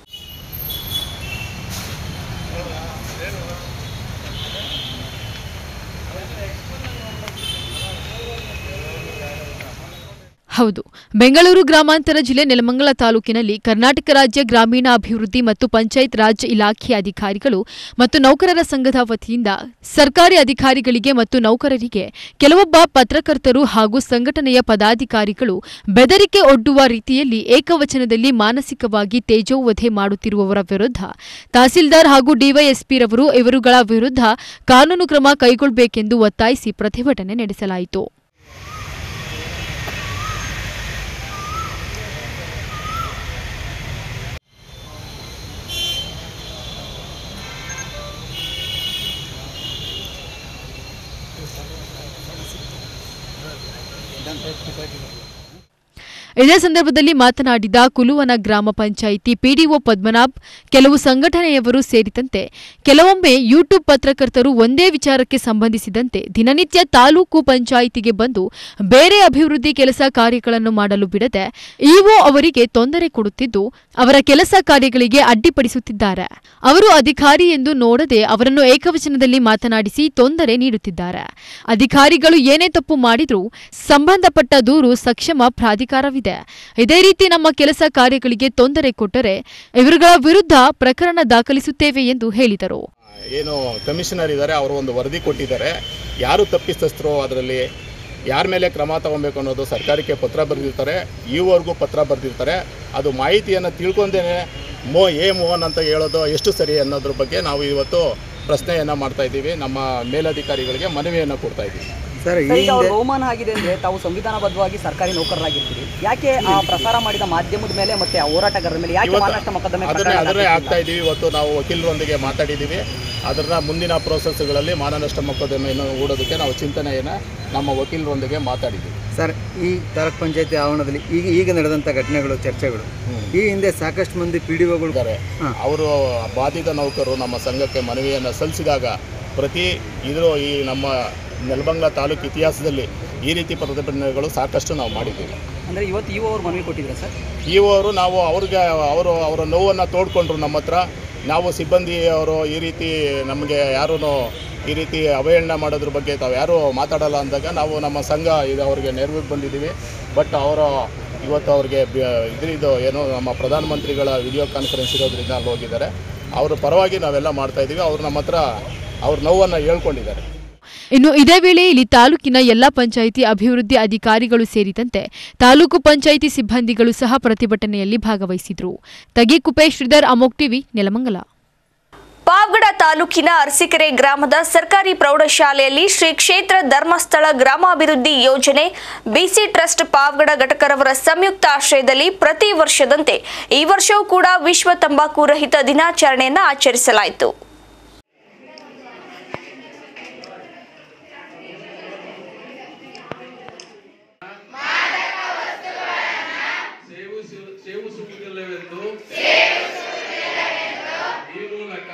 ಹೌದು ಬೆಂಗಳೂರು ಗ್ರಾಮಾಂತರ ಜಿಲ್ಲೆ ನೆಲಮಂಗಲ ತಾಲೂಕಿನಲ್ಲಿ ಕರ್ನಾಟಕ ರಾಜ್ಯ ಗ್ರಾಮೀಣ ಅಭಿವೃದ್ಧಿ ಮತ್ತು ಪಂಚಾಯತ್ ರಾಜ್ ಇಲಾಖೆ ಅಧಿಕಾರಿಗಳು ಮತ್ತು ನೌಕರರ ಸಂಘದ ವತಿಯಿಂದ ಸರ್ಕಾರಿ ಅಧಿಕಾರಿಗಳಿಗೆ ಮತ್ತು ನೌಕರರಿಗೆ ಕೆಲವೊಬ್ಬ ಪತ್ರಕರ್ತರು ಹಾಗೂ ಸಂಘಟನೆಯ ಪದಾಧಿಕಾರಿಗಳು ಬೆದರಿಕೆ ಒಡ್ಡುವ ರೀತಿಯಲ್ಲಿ ಏಕವಚನದಲ್ಲಿ ಮಾನಸಿಕವಾಗಿ ತೇಜೋವಧೆ ಮಾಡುತ್ತಿರುವವರ ವಿರುದ್ಧ ತಹಸೀಲ್ದಾರ್ ಹಾಗೂ ಡಿವೈಎಸ್ಪಿರವರು ಇವರುಗಳ ವಿರುದ್ಧ ಕಾನೂನು ಕ್ರಮ ಕೈಗೊಳ್ಳಬೇಕೆಂದು ಒತ್ತಾಯಿಸಿ ಪ್ರತಿಭಟನೆ ನಡೆಸಲಾಯಿತು ಇದೇ ಸಂದರ್ಭದಲ್ಲಿ ಮಾತನಾಡಿದ ಕುಲುವನ ಗ್ರಾಮ ಪಂಚಾಯಿತಿ ಪಿಡಿಒ ಪದ್ಮನಾಭ್ ಕೆಲವು ಸಂಘಟನೆಯವರು ಸೇರಿದಂತೆ ಕೆಲವೊಮ್ಮೆ ಯೂಟ್ಯೂಬ್ ಪತ್ರಕರ್ತರು ಒಂದೇ ವಿಚಾರಕ್ಕೆ ಸಂಬಂಧಿಸಿದಂತೆ ದಿನನಿತ್ಯ ತಾಲೂಕು ಪಂಚಾಯಿತಿಗೆ ಬಂದು ಬೇರೆ ಅಭಿವೃದ್ಧಿ ಕೆಲಸ ಕಾರ್ಯಗಳನ್ನು ಮಾಡಲು ಬಿಡದೆ ಇಒ ಅವರಿಗೆ ತೊಂದರೆ ಕೊಡುತ್ತಿದ್ದು ಅವರ ಕೆಲಸ ಕಾರ್ಯಗಳಿಗೆ ಅಡ್ಡಿಪಡಿಸುತ್ತಿದ್ದಾರೆ ಅವರು ಅಧಿಕಾರಿ ಎಂದು ನೋಡದೆ ಅವರನ್ನು ಏಕವಚನದಲ್ಲಿ ಮಾತನಾಡಿಸಿ ತೊಂದರೆ ನೀಡುತ್ತಿದ್ದಾರೆ ಅಧಿಕಾರಿಗಳು ಏನೇ ತಪ್ಪು ಮಾಡಿದ್ರೂ ಸಂಬಂಧಪಟ್ಟ ದೂರು ಸಕ್ಷಮ ಪ್ರಾಧಿಕಾರವಿದೆ ಇದೇ ರೀತಿ ನಮ್ಮ ಕೆಲಸ ಕಾರ್ಯಗಳಿಗೆ ತೊಂದರೆ ಕೊಟ್ಟರೆ ಇವರುಗಳ ವಿರುದ್ಧ ಪ್ರಕರಣ ದಾಖಲಿಸುತ್ತೇವೆ ಎಂದು ಹೇಳಿದರು ಏನು ಕಮಿಷನರ್ ಇದ್ದಾರೆ ಅವರು ಒಂದು ವರದಿ ಕೊಟ್ಟಿದ್ದಾರೆ ಯಾರು ತಪ್ಪಿತಸ್ಥರು ಅದರಲ್ಲಿ ಯಾರ ಮೇಲೆ ಕ್ರಮ ತಗೊಬೇಕು ಅನ್ನೋದು ಸರ್ಕಾರಕ್ಕೆ ಪತ್ರ ಬರೆದಿರ್ತಾರೆ ಈವರೆಗೂ ಪತ್ರ ಬರೆದಿರ್ತಾರೆ ಅದು ಮಾಹಿತಿಯನ್ನು ತಿಳ್ಕೊಂಡೇ ಮೋ ಎ ಮೋಹನ್ ಅಂತ ಹೇಳೋದು ಎಷ್ಟು ಸರಿ ಅನ್ನೋದ್ರ ಬಗ್ಗೆ ನಾವು ಇವತ್ತು ಪ್ರಶ್ನೆಯನ್ನು ಮಾಡ್ತಾ ಇದ್ದೀವಿ ನಮ್ಮ ಮೇಲಧಿಕಾರಿಗಳಿಗೆ ಮನವಿಯನ್ನು ಕೊಡ್ತಾ ಇದ್ದೀವಿ ಸರ್ ಈಗ ಅವ್ರು ಅವಮಾನ ಆಗಿದೆ ಅಂದ್ರೆ ತಾವು ಸಂವಿಧಾನಬದ್ಧವಾಗಿ ಸರ್ಕಾರಿ ನೌಕರರಾಗಿರ್ತೀರಿ ಯಾಕೆ ಆ ಪ್ರಸಾರ ಮಾಡಿದ ಮಾಧ್ಯಮದ ಮೇಲೆ ಮತ್ತೆ ಆ ಹೋರಾಟಗಾರರ ಮೇಲೆ ಯಾಕೆ ಇವತ್ತು ಮಾನನಷ್ಟ ಮೊಕದ್ದಮೆ ಅದನ್ನೇ ಪ್ರಕರಣ ಅದನ್ನೇ ದಾಖಲಿಸಿಲ್ಲ? ಆಗ್ತಾ ಇದ್ದೀವಿ ಇವತ್ತು ನಾವು ವಕೀಲರೊಂದಿಗೆ ಮಾತಾಡಿದ್ದೀವಿ ಅದನ್ನ ಮುಂದಿನ ಪ್ರೋಸೆಸ್ಗಳಲ್ಲಿ ಮಾನನಷ್ಟ ಮೊಕದ್ದಮೆಯನ್ನು ಹೂಡೋದಕ್ಕೆ ನಾವು ಚಿಂತನೆಯನ್ನು ನಮ್ಮ ವಕೀಲರೊಂದಿಗೆ ಮಾತಾಡಿದ್ದೀವಿ ಸರ್ ಈ ತಾಲೂಕ್ ಪಂಚಾಯತಿ ಆವರಣದಲ್ಲಿ ಈಗ ಈಗ ನಡೆದಂಥ ಘಟನೆಗಳು ಚರ್ಚೆಗಳು ಈ ಹಿಂದೆ ಸಾಕಷ್ಟು ಮಂದಿ ಪಿ ಡಿ ಒಗಳು ಅವರು ಬಾಧಿತ ನೌಕರರು ನಮ್ಮ ಸಂಘಕ್ಕೆ ಮನವಿಯನ್ನು ಸಲ್ಲಿಸಿದಾಗ ಪ್ರತಿ ಇದ್ರ ಈ ನಮ್ಮ ನೆಲಬಂಗ್ಲ ತಾಲೂಕು ಇತಿಹಾಸದಲ್ಲಿ ಈ ರೀತಿ ಪ್ರತಿಭಟನೆಗಳು ಸಾಕಷ್ಟು ನಾವು ಮಾಡಿದ್ದೀವಿ ಅಂದ್ರೆ ಇವತ್ತು ಇವು ಅವ್ರು ಮನವಿ ಕೊಟ್ಟಿದ್ರ ಸರ್ ಇವರು ನಾವು ಅವ್ರಿಗೆ ಅವರು ಅವರ ನೋವನ್ನು ತೋಡ್ಕೊಂಡ್ರು ನಮ್ಮ ಹತ್ರ ನಾವು ಸಿಬ್ಬಂದಿ ಅವರು ಈ ರೀತಿ ನಮಗೆ ಯಾರೂ ಈ ರೀತಿ ಅವಹೇಳನ ಮಾಡೋದ್ರ ಬಗ್ಗೆ ತಾವು ಯಾರೂ ಮಾತಾಡಲ್ಲ ಅಂದಾಗ ನಾವು ನಮ್ಮ ಸಂಘ ಇದು ಅವ್ರಿಗೆ ನೆರವಿಗೆ ಬಂದಿದ್ದೀವಿ ಬಟ್ ಅವರು ಇವತ್ತು ಅವ್ರಿಗೆ ಇದರಿದು ಏನು ನಮ್ಮ ಪ್ರಧಾನಮಂತ್ರಿಗಳ ವಿಡಿಯೋ ಕಾನ್ಫರೆನ್ಸ್ ಇರೋದ್ರಿಂದ ಅಲ್ಲಿ ಹೋಗಿದ್ದಾರೆ ಅವ್ರ ಪರವಾಗಿ ನಾವೆಲ್ಲ ಮಾಡ್ತಾ ಇದ್ದೀವಿ ಅವ್ರು ನಮ್ಮ ಹತ್ರ ಅವ್ರ ನೋವನ್ನು ಹೇಳ್ಕೊಂಡಿದ್ದಾರೆ ಇನ್ನು ಇದೇ ವೇಳೆ ಇಲ್ಲಿ ತಾಲೂಕಿನ ಎಲ್ಲ ಪಂಚಾಯಿತಿ ಅಭಿವೃದ್ಧಿ ಅಧಿಕಾರಿಗಳು ಸೇರಿದಂತೆ ತಾಲೂಕು ಪಂಚಾಯಿತಿ ಸಿಬ್ಬಂದಿಗಳು ಸಹ ಪ್ರತಿಭಟನೆಯಲ್ಲಿ ಭಾಗವಹಿಸಿದ್ರು ತಗೀಕುಪೆ ಶ್ರೀಧರ್ ಅಮೋಕ್ ಟಿವಿ ನೆಲಮಂಗಲ ಪಾವಗಡ ತಾಲೂಕಿನ ಅರಸೀಕೆರೆ ಗ್ರಾಮದ ಸರ್ಕಾರಿ ಪ್ರೌಢಶಾಲೆಯಲ್ಲಿ ಶ್ರೀ ಕ್ಷೇತ್ರ ಧರ್ಮಸ್ಥಳ ಗ್ರಾಮಾಭಿವೃದ್ಧಿ ಯೋಜನೆ ಬಿಸಿ ಟ್ರಸ್ಟ್ ಪಾವಗಡ ಘಟಕರವರ ಸಂಯುಕ್ತ ಆಶ್ರಯದಲ್ಲಿ ಪ್ರತಿ ವರ್ಷದಂತೆ ಈ ವರ್ಷವೂ ಕೂಡ ವಿಶ್ವ ತಂಬಾಕು ರಹಿತ ದಿನಾಚರಣೆಯನ್ನು ಆಚರಿಸಲಾಯಿತು ಸೇವಿಸುವುದಿಲ್ಲವೆಂದು ಈ ಮೂಲಕ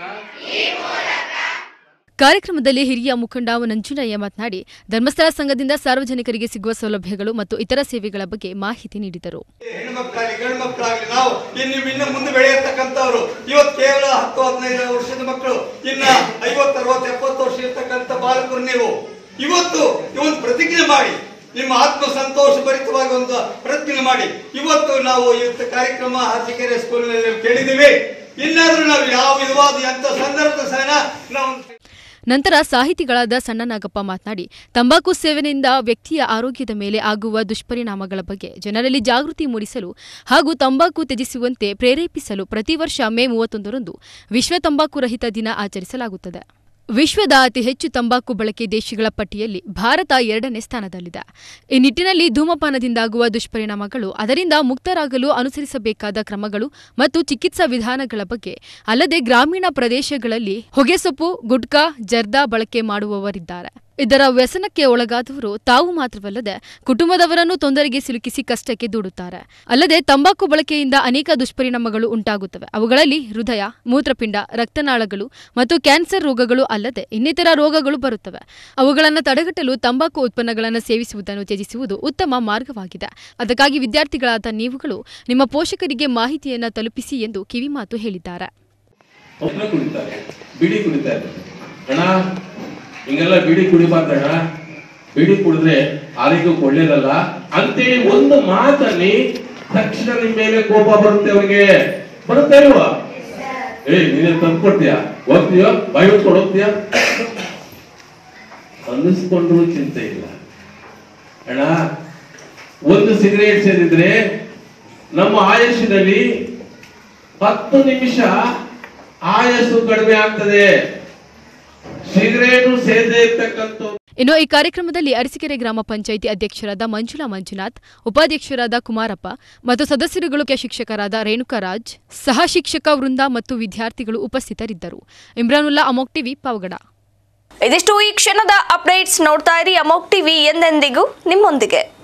ಕಾರ್ಯಕ್ರಮದಲ್ಲಿ ಹಿರಿಯ ಮುಖಂಡ ನಂಜುನಯ್ಯ ಮಾತನಾಡಿ ಧರ್ಮಸ್ಥಳ ಸಂಘದಿಂದ ಸಾರ್ವಜನಿಕರಿಗೆ ಸಿಗುವ ಸೌಲಭ್ಯಗಳು ಮತ್ತು ಇತರ ಸೇವೆಗಳ ಬಗ್ಗೆ ಮಾಹಿತಿ ನೀಡಿದರು ಹೆಣ್ಮಕ್ಳಾಗಲಿ ಗಂಡು ಮಕ್ಕಳಾಗಲಿ ನಾವು ಇನ್ನು ಇನ್ನು ಮುಂದೆ ಬೆಳೆಯತಕ್ಕಂಥವ್ರು ಇವತ್ತು ಕೇವಲ ಹತ್ತು ಹದಿನೈದು ವರ್ಷದ ಮಕ್ಕಳು ಇನ್ನ ಐವತ್ತು ಅರವತ್ತು ಎಪ್ಪತ್ತು ವರ್ಷ ಇರ್ತಕ್ಕಂಥ ಬಾಲಕರು ನೀವು ಇವತ್ತು ಒಂದು ಪ್ರತಿಜ್ಞೆ ಮಾಡಿ ನಿಮ್ಮ ಆತ್ಮ ಸಂತೋಷ ಭರಿತವಾಗಿ ಒಂದು ಪ್ರತಿಜ್ಞೆ ಮಾಡಿ ಇವತ್ತು ನಾವು ಇವತ್ತು ಕಾರ್ಯಕ್ರಮ ಹಾಸಿಕೆರೆ ಸ್ಕೂಲ್ನಲ್ಲಿ ಕೇಳಿದ್ದೀವಿ ಇನ್ನಾದ್ರೂ ನಾವು ಯಾವ ವಿಧವಾದ ಎಂತ ಸಂದರ್ಭದ ಸಹ ನಾವು ನಂತರ ಸಾಹಿತಿಗಳಾದ ಸಣ್ಣನಾಗಪ್ಪ ಮಾತನಾಡಿ ತಂಬಾಕು ಸೇವನೆಯಿಂದ ವ್ಯಕ್ತಿಯ ಆರೋಗ್ಯದ ಮೇಲೆ ಆಗುವ ದುಷ್ಪರಿಣಾಮಗಳ ಬಗ್ಗೆ ಜನರಲ್ಲಿ ಜಾಗೃತಿ ಮೂಡಿಸಲು ಹಾಗೂ ತಂಬಾಕು ತ್ಯಜಿಸುವಂತೆ ಪ್ರೇರೇಪಿಸಲು ಪ್ರತಿ ವರ್ಷ ಮೇ ಮೂವತ್ತೊಂದರಂದು ವಿಶ್ವ ತಂಬಾಕು ರಹಿತ ದಿನ ಆಚರಿಸಲಾಗುತ್ತದೆ ವಿಶ್ವದ ಅತಿ ಹೆಚ್ಚು ತಂಬಾಕು ಬಳಕೆ ದೇಶಗಳ ಪಟ್ಟಿಯಲ್ಲಿ ಭಾರತ ಎರಡನೇ ಸ್ಥಾನದಲ್ಲಿದೆ ಈ ನಿಟ್ಟಿನಲ್ಲಿ ಧೂಮಪಾನದಿಂದಾಗುವ ದುಷ್ಪರಿಣಾಮಗಳು ಅದರಿಂದ ಮುಕ್ತರಾಗಲು ಅನುಸರಿಸಬೇಕಾದ ಕ್ರಮಗಳು ಮತ್ತು ಚಿಕಿತ್ಸಾ ವಿಧಾನಗಳ ಬಗ್ಗೆ ಅಲ್ಲದೆ ಗ್ರಾಮೀಣ ಪ್ರದೇಶಗಳಲ್ಲಿ ಹೊಗೆಸೊಪ್ಪು ಗುಟ್ಕಾ ಜರ್ದಾ ಬಳಕೆ ಮಾಡುವವರಿದ್ದಾರೆ ಇದರ ವ್ಯಸನಕ್ಕೆ ಒಳಗಾದವರು ತಾವು ಮಾತ್ರವಲ್ಲದೆ ಕುಟುಂಬದವರನ್ನು ತೊಂದರೆಗೆ ಸಿಲುಕಿಸಿ ಕಷ್ಟಕ್ಕೆ ದೂಡುತ್ತಾರೆ ಅಲ್ಲದೆ ತಂಬಾಕು ಬಳಕೆಯಿಂದ ಅನೇಕ ದುಷ್ಪರಿಣಾಮಗಳು ಉಂಟಾಗುತ್ತವೆ ಅವುಗಳಲ್ಲಿ ಹೃದಯ ಮೂತ್ರಪಿಂಡ ರಕ್ತನಾಳಗಳು ಮತ್ತು ಕ್ಯಾನ್ಸರ್ ರೋಗಗಳು ಅಲ್ಲದೆ ಇನ್ನಿತರ ರೋಗಗಳು ಬರುತ್ತವೆ ಅವುಗಳನ್ನು ತಡೆಗಟ್ಟಲು ತಂಬಾಕು ಉತ್ಪನ್ನಗಳನ್ನು ಸೇವಿಸುವುದನ್ನು ತ್ಯಜಿಸುವುದು ಉತ್ತಮ ಮಾರ್ಗವಾಗಿದೆ ಅದಕ್ಕಾಗಿ ವಿದ್ಯಾರ್ಥಿಗಳಾದ ನೀವುಗಳು ನಿಮ್ಮ ಪೋಷಕರಿಗೆ ಮಾಹಿತಿಯನ್ನು ತಲುಪಿಸಿ ಎಂದು ಕಿವಿಮಾತು ಹೇಳಿದ್ದಾರೆ ಒಬ್ಬನೇ ಕುಡಿತಾರೆ ಬಿಡಿ ಕುಡಿತಾ ಇದ್ದಾರೆ ಅಣ್ಣ ಹಿಂಗೆಲ್ಲ ಬಿಡಿ ಕುಡಿಬಾರ್ದಣ್ಣ ಬಿಡಿ ಕುಡಿದ್ರೆ ಆರೋಗ್ಯಕ್ಕೆ ಒಳ್ಳೇದಲ್ಲ ಅಂತೇಳಿ ಒಂದು ಮಾತಲ್ಲಿ ತಕ್ಷಣ ನಿಮ್ ಮೇಲೆ ಕೋಪ ಬರುತ್ತೆ ಅವ್ರಿಗೆ ಬರುತ್ತೆ ಇಲ್ವಾ ಏ ನೀನೇ ತಂದು ಕೊಡ್ತೀಯಾ ಹೋಗ್ತೀಯೋ ಬಾಯಿ ಹೊತ್ಕೊಂಡು ಹೋಗ್ತೀಯಾ ಅನ್ನಿಸ್ಕೊಂಡ್ರು ಚಿಂತೆ ಇಲ್ಲ ಅಣ್ಣ ಒಂದು ಸಿಗರೇಟ್ ಸೇರಿದ್ರೆ ನಮ್ಮ ಆಯುಷ್ಯದಲ್ಲಿ ಹತ್ತು ನಿಮಿಷ ಆಯಸ್ಸು ಕಡಿಮೆ ಆಗ್ತದೆ ಸಿಗರೇಟು ಸೇರದೆ ಇರ್ತಕ್ಕಂಥ ಇನ್ನು ಈ ಕಾರ್ಯಕ್ರಮದಲ್ಲಿ ಅರಸೀಕೆರೆ ಗ್ರಾಮ ಪಂಚಾಯಿತಿ ಅಧ್ಯಕ್ಷರಾದ ಮಂಜುಳಾ ಮಂಜುನಾಥ್ ಉಪಾಧ್ಯಕ್ಷರಾದ ಕುಮಾರಪ್ಪ ಮತ್ತು ಸದಸ್ಯರುಗಳು ಮುಖ್ಯ ಶಿಕ್ಷಕರಾದ ರೇಣುಕರಾಜ್ ಸಹ ಶಿಕ್ಷಕ ವೃಂದ ಮತ್ತು ವಿದ್ಯಾರ್ಥಿಗಳು ಉಪಸ್ಥಿತರಿದ್ದರು ಇಮ್ರಾನುಲ್ಲಾ ಅಮೋಕ್ ಟಿವಿ ಪಾವಗಡ ಇದಿಷ್ಟು ಈ ಕ್ಷಣದ ಅಪ್ಡೇಟ್ಸ್ ನೋಡ್ತಾ ಇರಿ ಅಮೋಕ್ ಟಿವಿ ಎಂದೆಂದಿಗೂ ನಿಮ್ಮೊಂದಿಗೆ